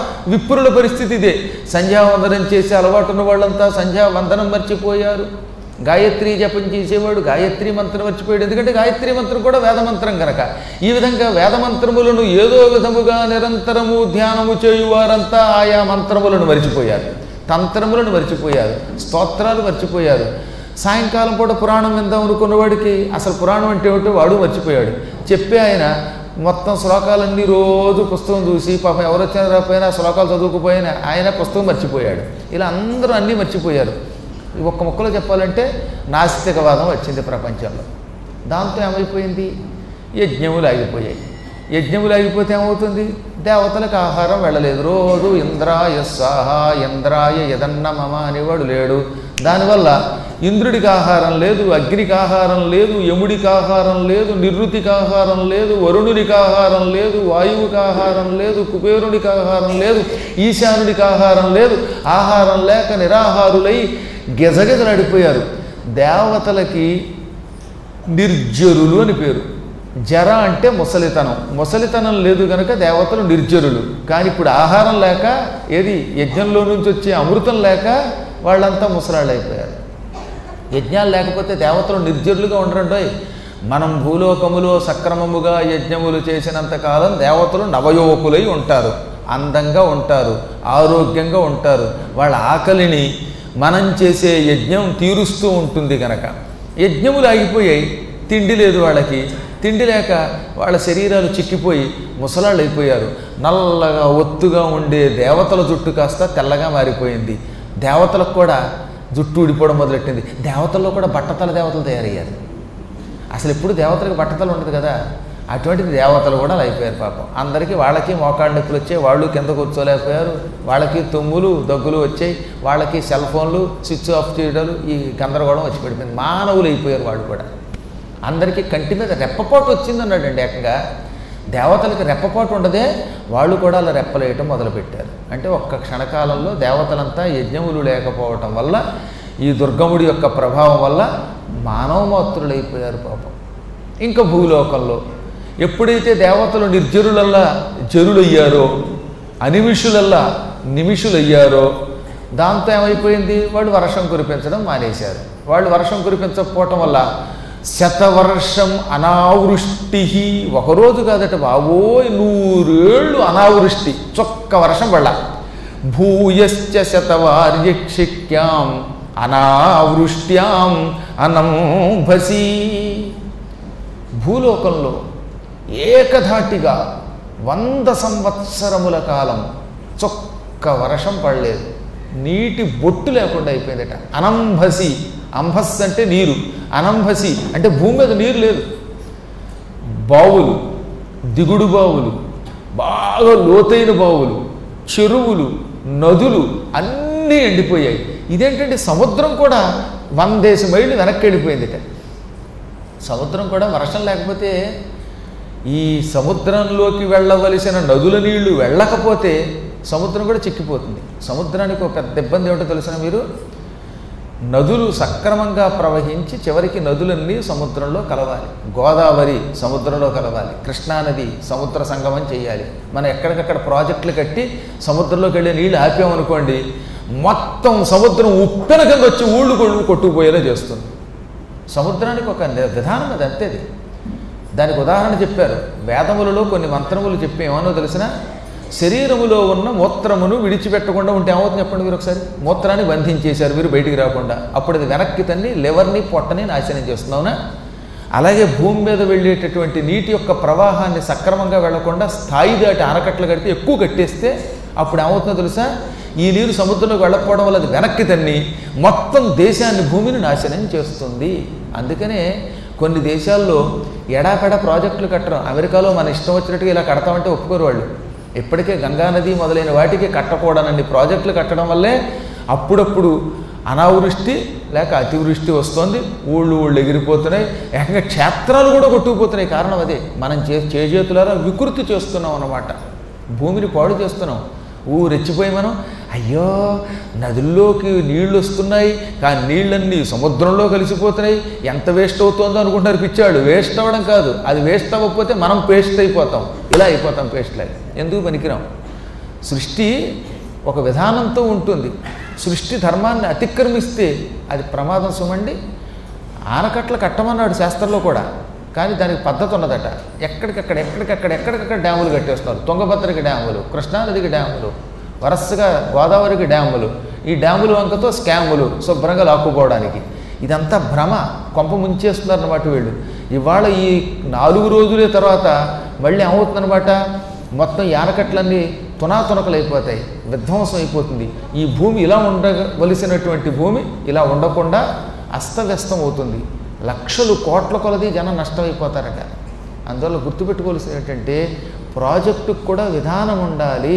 విప్రుల పరిస్థితి ఇదే సంధ్యావందనం చేసి అలవాటు ఉన్న వాళ్ళంతా సంధ్యావందనం మర్చిపోయారు గాయత్రి జపం చేసేవాడు గాయత్రి మంత్రం మర్చిపోయాడు ఎందుకంటే గాయత్రి మంత్రం కూడా వేదమంత్రం కనుక ఈ విధంగా వేదమంత్రములను ఏదో విధముగా నిరంతరము ధ్యానము చేయువారంతా ఆయా మంత్రములను మరిచిపోయారు తంత్రములను మరిచిపోయారు స్తోత్రాలు మర్చిపోయారు సాయంకాలం పూట పురాణం విందాం అనుకున్నవాడికి అసలు పురాణం అంటే ఏమిటో వాడు మర్చిపోయాడు చెప్పి ఆయన మొత్తం శ్లోకాలన్నీ రోజు పుస్తకం చూసి పాపం ఎవరు వచ్చినా రాకపోయినా శ్లోకాలు చదువుకుపోయినా ఆయన పుస్తకం మర్చిపోయాడు ఇలా అందరూ అన్నీ మర్చిపోయారు ఈ ఒక్క ముక్కలో చెప్పాలంటే నాస్తికవాదం వచ్చింది ప్రపంచంలో దాంతో ఏమైపోయింది యజ్ఞములు ఆగిపోయాయి యజ్ఞములు ఆగిపోతే ఏమవుతుంది దేవతలకు ఆహారం వెళ్ళలేదు రోజు ఇంద్రాయ స్వాహ ఇంద్రాయ యదన్న మమ అనేవాడు లేడు దానివల్ల ఇంద్రుడికి ఆహారం లేదు అగ్నికి ఆహారం లేదు యముడికి ఆహారం లేదు నిర్వృతికి ఆహారం లేదు వరుణునికి ఆహారం లేదు వాయువుకి ఆహారం లేదు కుబేరునికి ఆహారం లేదు ఈశానుడికి ఆహారం లేదు ఆహారం లేక నిరాహారులై గెజగెజలాడిపోయారు దేవతలకి నిర్జరులు అని పేరు జర అంటే ముసలితనం ముసలితనం లేదు కనుక దేవతలు నిర్జరులు కానీ ఇప్పుడు ఆహారం లేక ఏది యజ్ఞంలో నుంచి వచ్చే అమృతం లేక వాళ్ళంతా ముసలాళ్ళు అయిపోయారు యజ్ఞాలు లేకపోతే దేవతలు నిర్జరులుగా ఉండరండోయ్ మనం భూలోకములో సక్రమముగా యజ్ఞములు చేసినంత కాలం దేవతలు నవయువకులై ఉంటారు అందంగా ఉంటారు ఆరోగ్యంగా ఉంటారు వాళ్ళ ఆకలిని మనం చేసే యజ్ఞం తీరుస్తూ ఉంటుంది కనుక యజ్ఞములు ఆగిపోయాయి తిండి లేదు వాళ్ళకి తిండి లేక వాళ్ళ శరీరాలు చిక్కిపోయి ముసలాళ్ళు అయిపోయారు నల్లగా ఒత్తుగా ఉండే దేవతల జుట్టు కాస్త తెల్లగా మారిపోయింది దేవతలకు కూడా జుట్టు ఊడిపోవడం మొదలెట్టింది దేవతల్లో కూడా బట్టతల దేవతలు తయారయ్యారు అసలు ఎప్పుడు దేవతలకు బట్టతలు ఉండదు కదా అటువంటిది దేవతలు కూడా అలా అయిపోయారు పాపం అందరికీ వాళ్ళకి మోకాళ్ళ నొప్పులు వచ్చాయి వాళ్ళు కింద కూర్చోలేకపోయారు వాళ్ళకి తుమ్ములు దగ్గులు వచ్చాయి వాళ్ళకి సెల్ ఫోన్లు స్విచ్ ఆఫ్ చేయడాలు ఈ గందరగోళం వచ్చి పడిపోయింది మానవులు అయిపోయారు వాళ్ళు కూడా అందరికీ కంటి మీద రెప్పపాటు వచ్చింది అన్నాడండి ఏకంగా దేవతలకి రెప్పపాటు ఉండదే వాళ్ళు కూడా అలా రెప్పలేయటం మొదలుపెట్టారు అంటే ఒక్క క్షణకాలంలో దేవతలంతా యజ్ఞములు లేకపోవటం వల్ల ఈ దుర్గముడి యొక్క ప్రభావం వల్ల మానవ మాతృలైపోయారు పాపం ఇంకా భూలోకంలో ఎప్పుడైతే దేవతలు నిర్జరులల్లా జరులయ్యారో అనిమిషులల్లా నిమిషులయ్యారో దాంతో ఏమైపోయింది వాళ్ళు వర్షం కురిపించడం మానేశారు వాళ్ళు వర్షం కురిపించకపోవటం వల్ల శతవర్షం అనావృష్టి ఒకరోజు కాదట బాబోయ్ నూరేళ్ళు అనావృష్టి చొక్క వర్షం పడ భూయశ్చ శతవార్యక్షిక్యాం అనావృష్ట్యాం అనంభసి భూలోకంలో ఏకధాటిగా వంద సంవత్సరముల కాలం చొక్క వర్షం పడలేదు నీటి బొట్టు లేకుండా అయిపోయిందట అనంభసి అంభస్ అంటే నీరు అనంభసి అంటే భూమి మీద నీరు లేదు బావులు దిగుడు బావులు బాగా లోతైన బావులు చెరువులు నదులు అన్నీ ఎండిపోయాయి ఇదేంటంటే సముద్రం కూడా వందేసి మైళ్ళు వెనక్కి వెళ్ళిపోయిందిట సముద్రం కూడా వర్షం లేకపోతే ఈ సముద్రంలోకి వెళ్ళవలసిన నదుల నీళ్లు వెళ్ళకపోతే సముద్రం కూడా చిక్కిపోతుంది సముద్రానికి ఒక పెద్ద ఇబ్బంది ఏమిటో తెలిసిన మీరు నదులు సక్రమంగా ప్రవహించి చివరికి నదులన్నీ సముద్రంలో కలవాలి గోదావరి సముద్రంలో కలవాలి కృష్ణానది సముద్ర సంగమం చేయాలి మనం ఎక్కడికక్కడ ప్రాజెక్టులు కట్టి సముద్రంలోకి వెళ్ళే నీళ్ళు ఆపామనుకోండి మొత్తం సముద్రం ఉప్పెన కింద వచ్చి ఊళ్ళు కొళ్ళు కొట్టుకుపోయేలా చేస్తుంది సముద్రానికి ఒక ని- విధానం అది అంతేది దానికి ఉదాహరణ చెప్పారు వేదములలో కొన్ని మంత్రములు చెప్పి ఏమన్నో తెలిసిన శరీరములో ఉన్న మూత్రమును విడిచిపెట్టకుండా ఉంటే ఏమవుతుంది చెప్పండి మీరు ఒకసారి మూత్రాన్ని బంధించేశారు మీరు బయటికి రాకుండా అప్పుడు అది వెనక్కి తన్ని లివర్ని పొట్టని నాశనం చేస్తున్నావునా అలాగే భూమి మీద వెళ్ళేటటువంటి నీటి యొక్క ప్రవాహాన్ని సక్రమంగా వెళ్లకుండా స్థాయి దాటి ఆనకట్టలు కడితే ఎక్కువ కట్టేస్తే అప్పుడు ఏమవుతుందో తెలుసా ఈ నీరు సముద్రంలోకి వెళ్ళకపోవడం వల్ల అది వెనక్కి తన్ని మొత్తం దేశాన్ని భూమిని నాశనం చేస్తుంది అందుకనే కొన్ని దేశాల్లో ఎడాపెడా ప్రాజెక్టులు కట్టడం అమెరికాలో మన ఇష్టం వచ్చినట్టుగా ఇలా కడతామంటే ఒప్పుకోరు వాళ్ళు ఇప్పటికే గంగానది మొదలైన వాటికి కట్టకూడనన్ని ప్రాజెక్టులు కట్టడం వల్లే అప్పుడప్పుడు అనావృష్టి లేక అతివృష్టి వస్తుంది ఊళ్ళు ఊళ్ళు ఎగిరిపోతున్నాయి ఏకంగా క్షేత్రాలు కూడా కొట్టుకుపోతున్నాయి కారణం అదే మనం చే చేజేతులారా వికృతి చేస్తున్నాం అన్నమాట భూమిని పాడు చేస్తున్నాం ఊ రెచ్చిపోయి మనం అయ్యో నదుల్లోకి నీళ్లు వస్తున్నాయి కానీ నీళ్ళన్నీ సముద్రంలో కలిసిపోతున్నాయి ఎంత వేస్ట్ అవుతుందో అనుకుంటున్నారు పిచ్చాడు వేస్ట్ అవ్వడం కాదు అది వేస్ట్ అవ్వకపోతే మనం పేస్ట్ అయిపోతాం ఇలా అయిపోతాం పేస్ట్ లాగా ఎందుకు పనికిరాం సృష్టి ఒక విధానంతో ఉంటుంది సృష్టి ధర్మాన్ని అతిక్రమిస్తే అది ప్రమాదం సుమండి ఆనకట్ల కట్టమన్నాడు శాస్త్రంలో కూడా కానీ దానికి పద్ధతి ఉన్నదట ఎక్కడికక్కడ ఎక్కడికక్కడ ఎక్కడికక్కడ డ్యాములు కట్టేస్తున్నారు తుంగభద్రకి డ్యాములు కృష్ణానదికి డ్యాములు వరుసగా గోదావరికి డ్యాములు ఈ డ్యాములు వంకతో స్కాములు శుభ్రంగా లాక్కుపోవడానికి ఇదంతా భ్రమ కొంప ముంచేస్తున్నారు అన్నమాట వీళ్ళు ఇవాళ ఈ నాలుగు రోజులే తర్వాత మళ్ళీ ఏమవుతుందన్నమాట మొత్తం యానకట్లన్నీ తునాతునకలు అయిపోతాయి విధ్వంసం అయిపోతుంది ఈ భూమి ఇలా ఉండవలసినటువంటి భూమి ఇలా ఉండకుండా అస్తవ్యస్తం అవుతుంది లక్షలు కోట్ల కొలది జనం నష్టమైపోతారట అందువల్ల గుర్తుపెట్టుకోవాల్సింది ఏంటంటే ప్రాజెక్టుకు కూడా విధానం ఉండాలి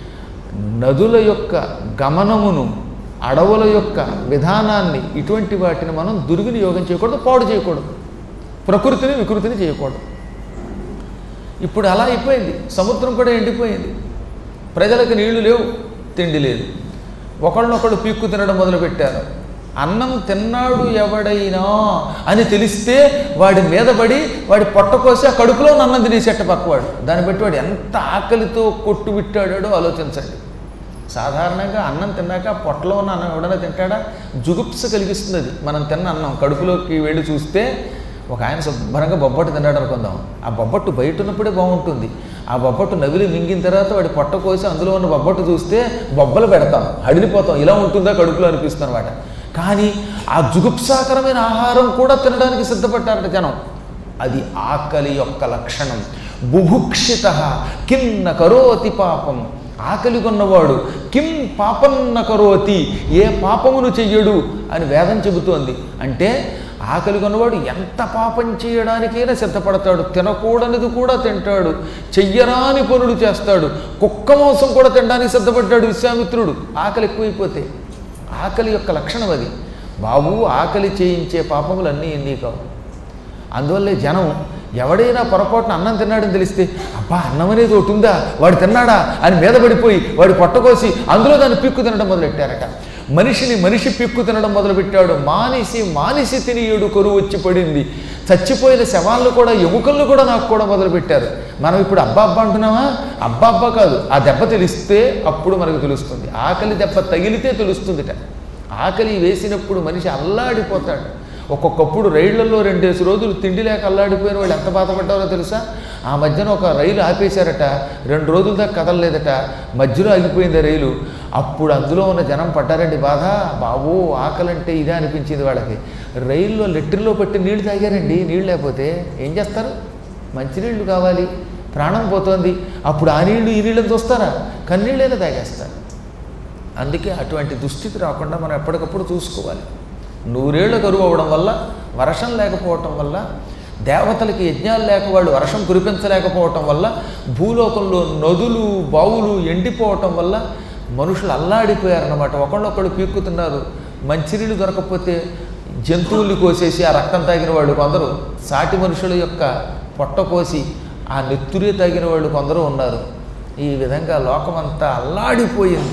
నదుల యొక్క గమనమును అడవుల యొక్క విధానాన్ని ఇటువంటి వాటిని మనం దుర్వినియోగం చేయకూడదు పాడు చేయకూడదు ప్రకృతిని వికృతిని చేయకూడదు ఇప్పుడు అలా అయిపోయింది సముద్రం కూడా ఎండిపోయింది ప్రజలకు నీళ్లు లేవు తిండి లేదు ఒకళ్ళనొకళ్ళు పీక్కు తినడం మొదలుపెట్టారు అన్నం తిన్నాడు ఎవడైనా అని తెలిస్తే వాడి మీద పడి వాడి పొట్ట కోసి ఆ కడుపులో ఉన్న అన్నం తినేసేట పక్కవాడు దాన్ని బట్టి వాడు ఎంత ఆకలితో కొట్టు విట్టాడో ఆలోచించండి సాధారణంగా అన్నం తిన్నాక పొట్టలో ఉన్న అన్నం ఎవడైనా తింటాడా జుగుప్స కలిగిస్తుంది అది మనం తిన్న అన్నం కడుపులోకి వెళ్ళి చూస్తే ఒక ఆయన శుభ్రంగా బొబ్బట్టు తిన్నాడు అనుకుందాం ఆ బొబ్బట్టు బయట ఉన్నప్పుడే బాగుంటుంది ఆ బొబ్బట్టు నవిలి మింగిన తర్వాత వాడి పొట్ట కోసి అందులో ఉన్న బొబ్బట్టు చూస్తే బొబ్బలు పెడతాం హడిలిపోతాం ఇలా ఉంటుందా కడుపులో అనిపిస్తుంది అనమాట కానీ ఆ జుగుప్సాకరమైన ఆహారం కూడా తినడానికి సిద్ధపడ్డారట జనం అది ఆకలి యొక్క లక్షణం బుభుక్షిత కిన్న కరోతి పాపం ఆకలి కొన్నవాడు కిం పాపన్న కరోతి ఏ పాపమును చెయ్యడు అని వేదం చెబుతోంది అంటే ఆకలి కొన్నవాడు ఎంత పాపం చేయడానికైనా సిద్ధపడతాడు తినకూడనిది కూడా తింటాడు చెయ్యరాని పనులు చేస్తాడు కుక్క మాంసం కూడా తినడానికి సిద్ధపడ్డాడు విశ్వామిత్రుడు ఆకలి ఎక్కువైపోతే ఆకలి యొక్క లక్షణం అది బాబు ఆకలి చేయించే పాపములన్నీ ఎన్ని కావు అందువల్లే జనం ఎవడైనా పొరపాటున అన్నం తిన్నాడని తెలిస్తే అబ్బా అన్నం అనేది ఒకటి ఉందా వాడు తిన్నాడా అని మీద పడిపోయి వాడి పొట్టకోసి అందులో దాన్ని పిక్కు తినడం మొదలెట్టారట మనిషిని మనిషి పిక్కు తినడం మొదలుపెట్టాడు మానిసి మానిసి తినియుడు కొరువు వచ్చి పడింది చచ్చిపోయిన శవాలను కూడా ఎముకలను కూడా నాకు కూడా మొదలుపెట్టారు మనం ఇప్పుడు అబ్బా అబ్బా అంటున్నామా అబ్బా అబ్బా కాదు ఆ దెబ్బ తెలిస్తే అప్పుడు మనకు తెలుస్తుంది ఆకలి దెబ్బ తగిలితే తెలుస్తుందిట ఆకలి వేసినప్పుడు మనిషి అల్లాడిపోతాడు ఒక్కొక్కప్పుడు రైళ్లలో రెండేసి రోజులు తిండి లేక అల్లాడిపోయిన వాళ్ళు ఎంత బాధపడ్డారో తెలుసా ఆ మధ్యన ఒక రైలు ఆపేశారట రెండు రోజుల దాకా కదలలేదట మధ్యలో ఆగిపోయింది రైలు అప్పుడు అందులో ఉన్న జనం పడ్డారండి బాధ బాబు ఆకలంటే ఇదే అనిపించింది వాళ్ళకి రైల్లో లెట్టర్లో పెట్టి నీళ్లు తాగారండి నీళ్ళు లేకపోతే ఏం చేస్తారు మంచినీళ్ళు కావాలి ప్రాణం పోతోంది అప్పుడు ఆ నీళ్లు ఈ నీళ్ళని చూస్తారా కన్నీళ్ళైనా తాగేస్తారు అందుకే అటువంటి దుస్థితి రాకుండా మనం ఎప్పటికప్పుడు చూసుకోవాలి నూరేళ్ల కరువు అవ్వడం వల్ల వర్షం లేకపోవటం వల్ల దేవతలకి యజ్ఞాలు లేక వాళ్ళు వర్షం కురిపించలేకపోవటం వల్ల భూలోకంలో నదులు బావులు ఎండిపోవటం వల్ల మనుషులు అల్లాడిపోయారన్నమాట ఒకళ్ళొకళ్ళు పీక్కుతున్నారు మంచినీళ్ళు దొరకకపోతే జంతువుల్ని కోసేసి ఆ రక్తం తాగిన వాళ్ళు కొందరు సాటి మనుషుల యొక్క పొట్ట కోసి ఆ నెత్తురే తాగిన వాళ్ళు కొందరు ఉన్నారు ఈ విధంగా లోకమంతా అల్లాడిపోయింది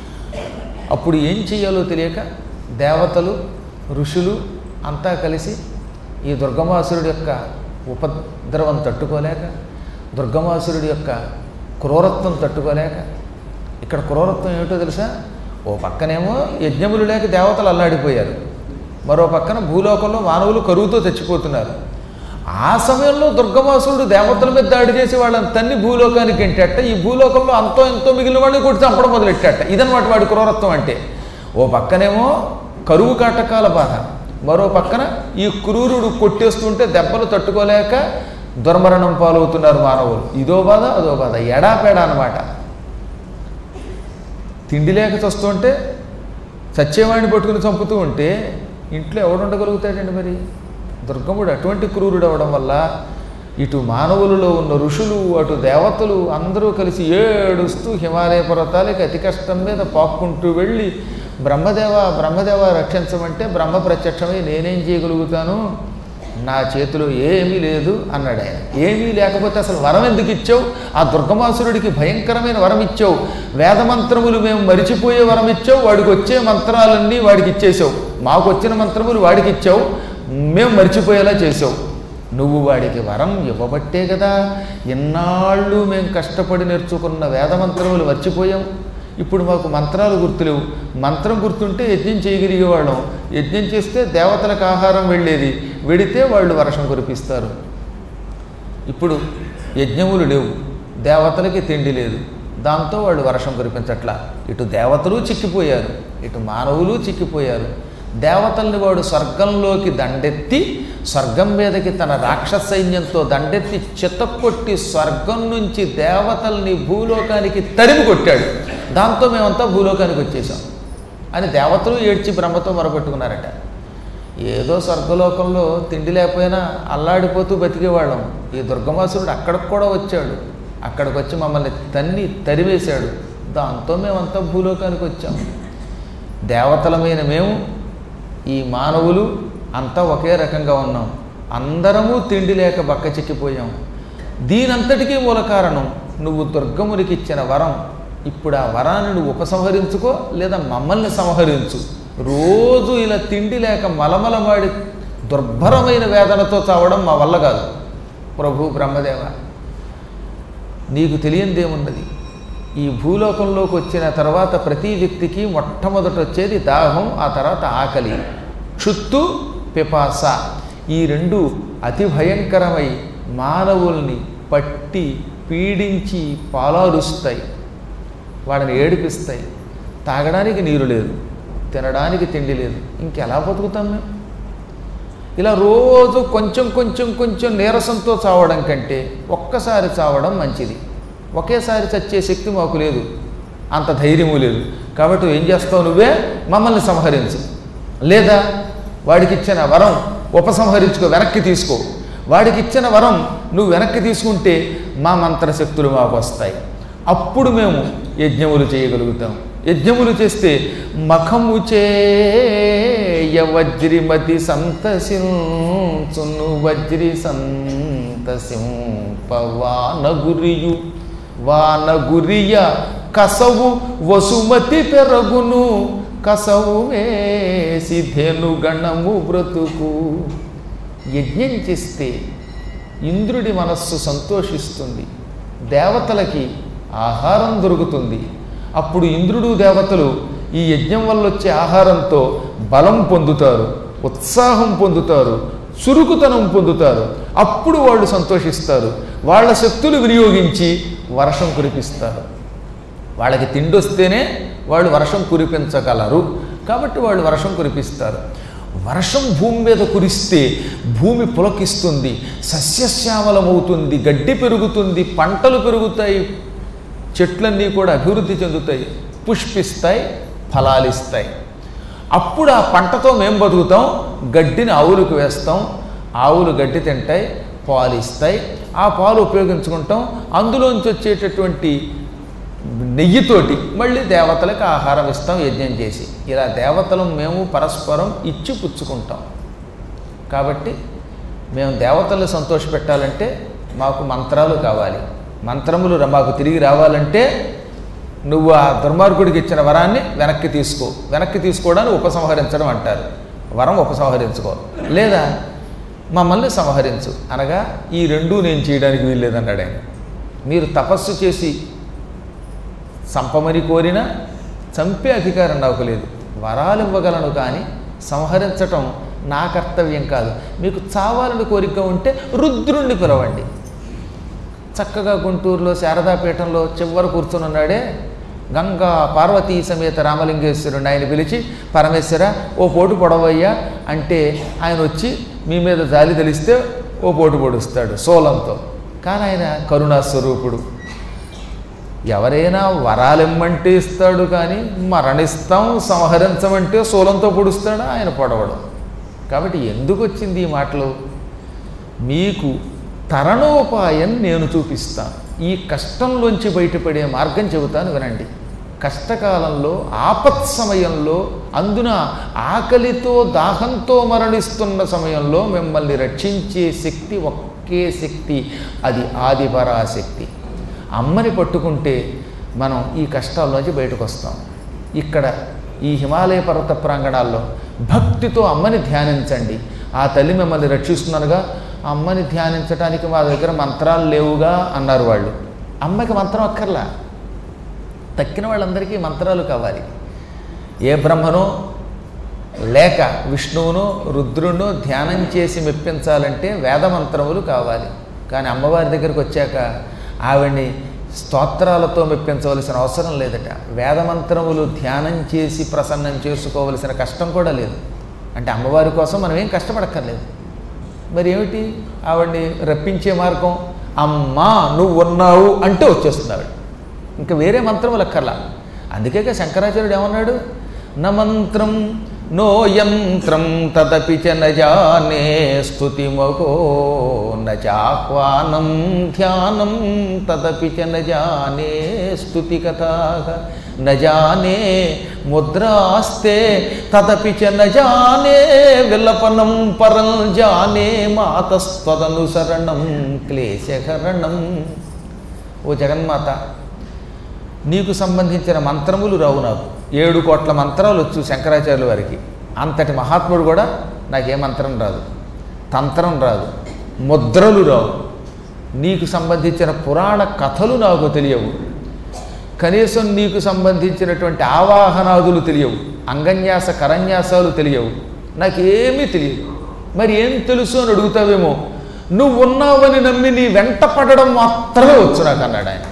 అప్పుడు ఏం చేయాలో తెలియక దేవతలు ఋషులు అంతా కలిసి ఈ దుర్గమాసురుడి యొక్క ఉపద్రవం తట్టుకోలేక దుర్గమాసురుడి యొక్క క్రూరత్వం తట్టుకోలేక ఇక్కడ క్రూరత్వం ఏమిటో తెలుసా ఓ పక్కనేమో యజ్ఞములు లేక దేవతలు అల్లాడిపోయారు మరో పక్కన భూలోకంలో మానవులు కరువుతో చచ్చిపోతున్నారు ఆ సమయంలో దుర్గమాసురుడు దేవతల మీద దాడి చేసి వాళ్ళని తన్ని భూలోకానికి ఎంటేట ఈ భూలోకంలో అంతో ఎంతో మిగిలిన వాళ్ళని కొట్టి చంపడం మొదలెట్టాట ఇదనమాట వాడి క్రూరత్వం అంటే ఓ పక్కనేమో కరువు కాటకాల బాధ మరో పక్కన ఈ క్రూరుడు కొట్టేస్తుంటే దెబ్బలు తట్టుకోలేక దుర్మరణం పాలవుతున్నారు మానవులు ఇదో బాధ అదో బాధ ఎడాపేడా అనమాట తిండి లేక చస్తుంటే సత్యవాణి పట్టుకుని చంపుతూ ఉంటే ఇంట్లో ఎవడు ఉండగలుగుతాడండి మరి దుర్గముడు అటువంటి క్రూరుడు అవడం వల్ల ఇటు మానవులలో ఉన్న ఋషులు అటు దేవతలు అందరూ కలిసి ఏడుస్తూ హిమాలయ పర్వతాలకి అతి కష్టం మీద పాక్కుంటూ వెళ్ళి బ్రహ్మదేవ బ్రహ్మదేవ రక్షించమంటే బ్రహ్మ ప్రత్యక్షమై నేనేం చేయగలుగుతాను నా చేతిలో ఏమీ లేదు అన్నాడు ఆయన ఏమీ లేకపోతే అసలు వరం ఎందుకు ఇచ్చావు ఆ దుర్గమాసురుడికి భయంకరమైన వరం ఇచ్చావు వేదమంత్రములు మేము మరిచిపోయే వరం ఇచ్చావు వాడికి వచ్చే మంత్రాలన్నీ వాడికి ఇచ్చేసావు మాకు వచ్చిన మంత్రములు వాడికి ఇచ్చావు మేము మర్చిపోయేలా చేసావు నువ్వు వాడికి వరం ఇవ్వబట్టే కదా ఇన్నాళ్ళు మేము కష్టపడి నేర్చుకున్న వేదమంత్రములు మర్చిపోయాం ఇప్పుడు మాకు మంత్రాలు గుర్తులేవు మంత్రం గుర్తుంటే యజ్ఞం చేయగలిగేవాళ్ళం యజ్ఞం చేస్తే దేవతలకు ఆహారం వెళ్ళేది వెడితే వాళ్ళు వర్షం కురిపిస్తారు ఇప్పుడు యజ్ఞములు లేవు దేవతలకి తిండి లేదు దాంతో వాళ్ళు వర్షం కురిపించట్లా ఇటు దేవతలు చిక్కిపోయారు ఇటు మానవులు చిక్కిపోయారు దేవతల్ని వాడు స్వర్గంలోకి దండెత్తి స్వర్గం మీదకి తన రాక్షస సైన్యంతో దండెత్తి చిత్తకొట్టి స్వర్గం నుంచి దేవతల్ని భూలోకానికి తరిమి కొట్టాడు దాంతో మేమంతా భూలోకానికి వచ్చేసాం అని దేవతలు ఏడ్చి బ్రహ్మతో మొరపెట్టుకున్నారట ఏదో స్వర్గలోకంలో తిండి లేకపోయినా అల్లాడిపోతూ బతికేవాళ్ళం ఈ దుర్గమాసురుడు అక్కడికి కూడా వచ్చాడు అక్కడికి వచ్చి మమ్మల్ని తన్ని తరివేశాడు దాంతో మేమంతా భూలోకానికి వచ్చాం దేవతలమైన మేము ఈ మానవులు అంతా ఒకే రకంగా ఉన్నాం అందరము తిండి లేక బక్క చిక్కిపోయాం దీనంతటికీ మూల కారణం నువ్వు దుర్గమునికి ఇచ్చిన వరం ఇప్పుడు ఆ వరాన్ని నువ్వు ఉపసంహరించుకో లేదా మమ్మల్ని సంహరించు రోజు ఇలా తిండి లేక మలమలమాడి దుర్భరమైన వేదనతో చావడం మా వల్ల కాదు ప్రభు బ్రహ్మదేవ నీకు తెలియందేమున్నది ఈ భూలోకంలోకి వచ్చిన తర్వాత ప్రతి వ్యక్తికి మొట్టమొదట వచ్చేది దాహం ఆ తర్వాత ఆకలి క్షుత్తు పిపాస ఈ రెండు అతి భయంకరమై మానవుల్ని పట్టి పీడించి పాలారుస్తాయి వాడిని ఏడిపిస్తాయి తాగడానికి నీరు లేదు తినడానికి తిండి లేదు ఇంకెలా బతుకుతాం మేము ఇలా రోజు కొంచెం కొంచెం కొంచెం నీరసంతో చావడం కంటే ఒక్కసారి చావడం మంచిది ఒకేసారి చచ్చే శక్తి మాకు లేదు అంత ధైర్యము లేదు కాబట్టి ఏం చేస్తావు నువ్వే మమ్మల్ని సంహరించు లేదా వాడికి ఇచ్చిన వరం ఉపసంహరించుకో వెనక్కి తీసుకో వాడికి ఇచ్చిన వరం నువ్వు వెనక్కి తీసుకుంటే మా మంత్రశక్తులు మాకు వస్తాయి అప్పుడు మేము యజ్ఞములు చేయగలుగుతాం యజ్ఞములు చేస్తే మఖము చేయ వజ్రిమతి సంతసించును వజ్రి సంతసింప వానగురియు వానగురియ కసవు వసుమతి పెరగును కసవు వేసి ధేనుగణము బ్రతుకు యజ్ఞం చేస్తే ఇంద్రుడి మనస్సు సంతోషిస్తుంది దేవతలకి ఆహారం దొరుకుతుంది అప్పుడు ఇంద్రుడు దేవతలు ఈ యజ్ఞం వల్ల వచ్చే ఆహారంతో బలం పొందుతారు ఉత్సాహం పొందుతారు చురుకుతనం పొందుతారు అప్పుడు వాళ్ళు సంతోషిస్తారు వాళ్ళ శక్తులు వినియోగించి వర్షం కురిపిస్తారు వాళ్ళకి తిండి వస్తేనే వాళ్ళు వర్షం కురిపించగలరు కాబట్టి వాళ్ళు వర్షం కురిపిస్తారు వర్షం భూమి మీద కురిస్తే భూమి పులకిస్తుంది సస్యశ్యామలమవుతుంది గడ్డి పెరుగుతుంది పంటలు పెరుగుతాయి చెట్లన్నీ కూడా అభివృద్ధి చెందుతాయి పుష్పిస్తాయి ఫలాలిస్తాయి అప్పుడు ఆ పంటతో మేము బతుకుతాం గడ్డిని ఆవులకు వేస్తాం ఆవులు గడ్డి తింటాయి పాలు ఇస్తాయి ఆ పాలు ఉపయోగించుకుంటాం అందులోంచి వచ్చేటటువంటి నెయ్యితోటి మళ్ళీ దేవతలకు ఆహారం ఇస్తాం యజ్ఞం చేసి ఇలా దేవతలు మేము పరస్పరం ఇచ్చి పుచ్చుకుంటాం కాబట్టి మేము దేవతల్ని సంతోషపెట్టాలంటే మాకు మంత్రాలు కావాలి మంత్రములు ర- మాకు తిరిగి రావాలంటే నువ్వు ఆ దుర్మార్గుడికి ఇచ్చిన వరాన్ని వెనక్కి తీసుకో వెనక్కి తీసుకోవడానికి ఉపసంహరించడం అంటారు వరం ఉపసంహరించుకో లేదా మమ్మల్ని సంహరించు అనగా ఈ రెండూ నేను చేయడానికి వీల్లేదన్నాడు ఆయన మీరు తపస్సు చేసి చంపమని కోరినా చంపే అధికారం నాకు లేదు వరాలు ఇవ్వగలను కానీ సంహరించటం నా కర్తవ్యం కాదు మీకు చావాలని కోరిక ఉంటే రుద్రుణ్ణి పిలవండి చక్కగా గుంటూరులో శారదాపీఠంలో చివర కూర్చుని ఉన్నాడే గంగా పార్వతీ సమేత రామలింగేశ్వరుని ఆయన పిలిచి పరమేశ్వర ఓ పోటు పొడవయ్యా అంటే ఆయన వచ్చి మీ మీద జాలి తెలిస్తే ఓ పోటు పొడుస్తాడు సోలంతో కానీ ఆయన కరుణా స్వరూపుడు ఎవరైనా వరాలిమ్మంటే ఇస్తాడు కానీ మరణిస్తాం సంహరించమంటే శూలంతో పొడుస్తాడా ఆయన పొడవడం కాబట్టి ఎందుకు వచ్చింది ఈ మాటలు మీకు తరణోపాయం నేను చూపిస్తాను ఈ కష్టంలోంచి బయటపడే మార్గం చెబుతాను వినండి కష్టకాలంలో ఆపత్ సమయంలో అందున ఆకలితో దాహంతో మరణిస్తున్న సమయంలో మిమ్మల్ని రక్షించే శక్తి ఒకే శక్తి అది ఆదిపరాశక్తి అమ్మని పట్టుకుంటే మనం ఈ కష్టాల్లోంచి బయటకు వస్తాం ఇక్కడ ఈ హిమాలయ పర్వత ప్రాంగణాల్లో భక్తితో అమ్మని ధ్యానించండి ఆ తల్లి మిమ్మల్ని రక్షిస్తున్నారుగా అమ్మని ధ్యానించడానికి మా దగ్గర మంత్రాలు లేవుగా అన్నారు వాళ్ళు అమ్మకి మంత్రం అక్కర్లా తక్కిన వాళ్ళందరికీ మంత్రాలు కావాలి ఏ బ్రహ్మనో లేక విష్ణువును రుద్రును ధ్యానం చేసి మెప్పించాలంటే వేదమంత్రములు కావాలి కానీ అమ్మవారి దగ్గరికి వచ్చాక ఆవిడ్ని స్తోత్రాలతో మెప్పించవలసిన అవసరం లేదట వేదమంత్రములు ధ్యానం చేసి ప్రసన్నం చేసుకోవలసిన కష్టం కూడా లేదు అంటే అమ్మవారి కోసం మనం ఏం కష్టపడక్కర్లేదు మరి ఏమిటి ఆవిడ్ని రప్పించే మార్గం అమ్మా నువ్వు ఉన్నావు అంటే వచ్చేస్తుంది ఆవిడ ఇంకా వేరే మంత్రములు అక్కర్లా అందుకే ఇక శంకరాచార్యుడు ఏమన్నాడు న మంత్రం నో యంత్రం తదపి చ నజానే స్తుతిమహో నాహ్వానం ధ్యానం తదపి చ నజానే స్తుతి కథా నజానే ముద్రాస్తే తదపి చ నజానే విలపనం పరం జానే మాతస్త్వదనుసరణం క్లేశకరణం ఓ జగన్మాత నీకు సంబంధించిన మంత్రములు రావు నాకు ఏడు కోట్ల మంత్రాలు వచ్చు శంకరాచార్యుల వారికి అంతటి మహాత్ముడు కూడా నాకే మంత్రం రాదు తంత్రం రాదు ముద్రలు రావు నీకు సంబంధించిన పురాణ కథలు నాకు తెలియవు కనీసం నీకు సంబంధించినటువంటి ఆవాహనాదులు తెలియవు అంగన్యాస కరన్యాసాలు తెలియవు నాకేమీ తెలియదు మరి ఏం తెలుసు అని అడుగుతావేమో నువ్వు ఉన్నావని నమ్మి నీ వెంట పడడం మాత్రమే వచ్చు నాకు అన్నాడు ఆయన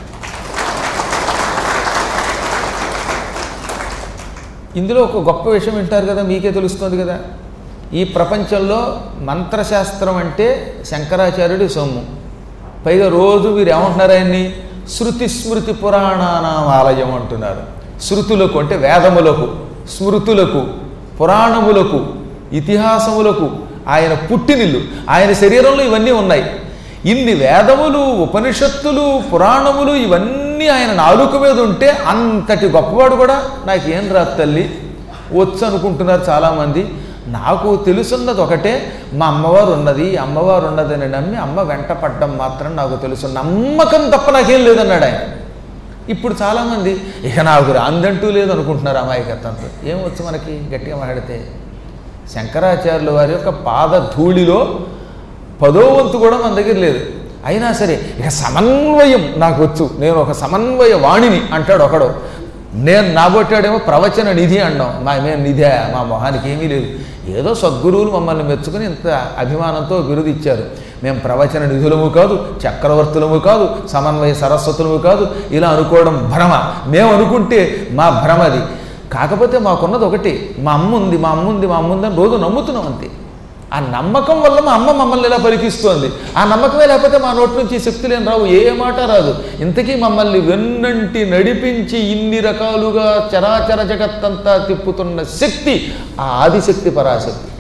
ఇందులో ఒక గొప్ప విషయం వింటారు కదా మీకే తెలుస్తుంది కదా ఈ ప్రపంచంలో మంత్రశాస్త్రం అంటే శంకరాచార్యుడి సొమ్ము పైగా రోజు మీరు ఏమంటున్నారు ఆయన్ని శృతి స్మృతి పురాణానాం ఆలయం అంటున్నారు శృతులకు అంటే వేదములకు స్మృతులకు పురాణములకు ఇతిహాసములకు ఆయన పుట్టినిల్లు ఆయన శరీరంలో ఇవన్నీ ఉన్నాయి ఇన్ని వేదములు ఉపనిషత్తులు పురాణములు ఇవన్నీ ఆయన నాలుక మీద ఉంటే అంతటి గొప్పవాడు కూడా నాకేం రాదు తల్లి వచ్చు అనుకుంటున్నారు చాలామంది నాకు తెలుసున్నది ఒకటే మా అమ్మవారు ఉన్నది అమ్మవారు ఉన్నదని నమ్మి అమ్మ వెంట పడ్డం మాత్రం నాకు తెలుసు నమ్మకం తప్ప నాకేం లేదన్నాడు ఆయన ఇప్పుడు చాలామంది ఇక నాకు రాందంటూ లేదు అనుకుంటున్నారు అమాయకత్వంతో ఏమొచ్చు మనకి గట్టిగా మాట్లాడితే శంకరాచార్యుల వారి యొక్క పాద ధూళిలో పదో వంతు కూడా మన దగ్గర లేదు అయినా సరే ఇక సమన్వయం నాకు వచ్చు నేను ఒక సమన్వయ వాణిని అంటాడు ఒకడు నేను నాగొట్టాడేమో ప్రవచన నిధి అండం మా మేము నిధి మా మొహానికి ఏమీ లేదు ఏదో సద్గురువులు మమ్మల్ని మెచ్చుకుని ఇంత అభిమానంతో బిరుదు ఇచ్చారు మేము ప్రవచన నిధులము కాదు చక్రవర్తులము కాదు సమన్వయ సరస్వతులము కాదు ఇలా అనుకోవడం భ్రమ మేము అనుకుంటే మా భ్రమది కాకపోతే మాకున్నది ఒకటి మా అమ్మ ఉంది మా అమ్మ ఉంది మా అమ్మ ఉంది అని రోజు నమ్ముతున్నాం అంతే ఆ నమ్మకం వల్ల మా అమ్మ మమ్మల్ని ఇలా పలికిస్తోంది ఆ నమ్మకమే లేకపోతే మా నోటి నుంచి ఈ శక్తులు ఏం రావు ఏ మాట రాదు ఇంతకీ మమ్మల్ని వెన్నంటి నడిపించి ఇన్ని రకాలుగా చరాచర జగత్తంతా తిప్పుతున్న శక్తి ఆ ఆదిశక్తి పరాశక్తి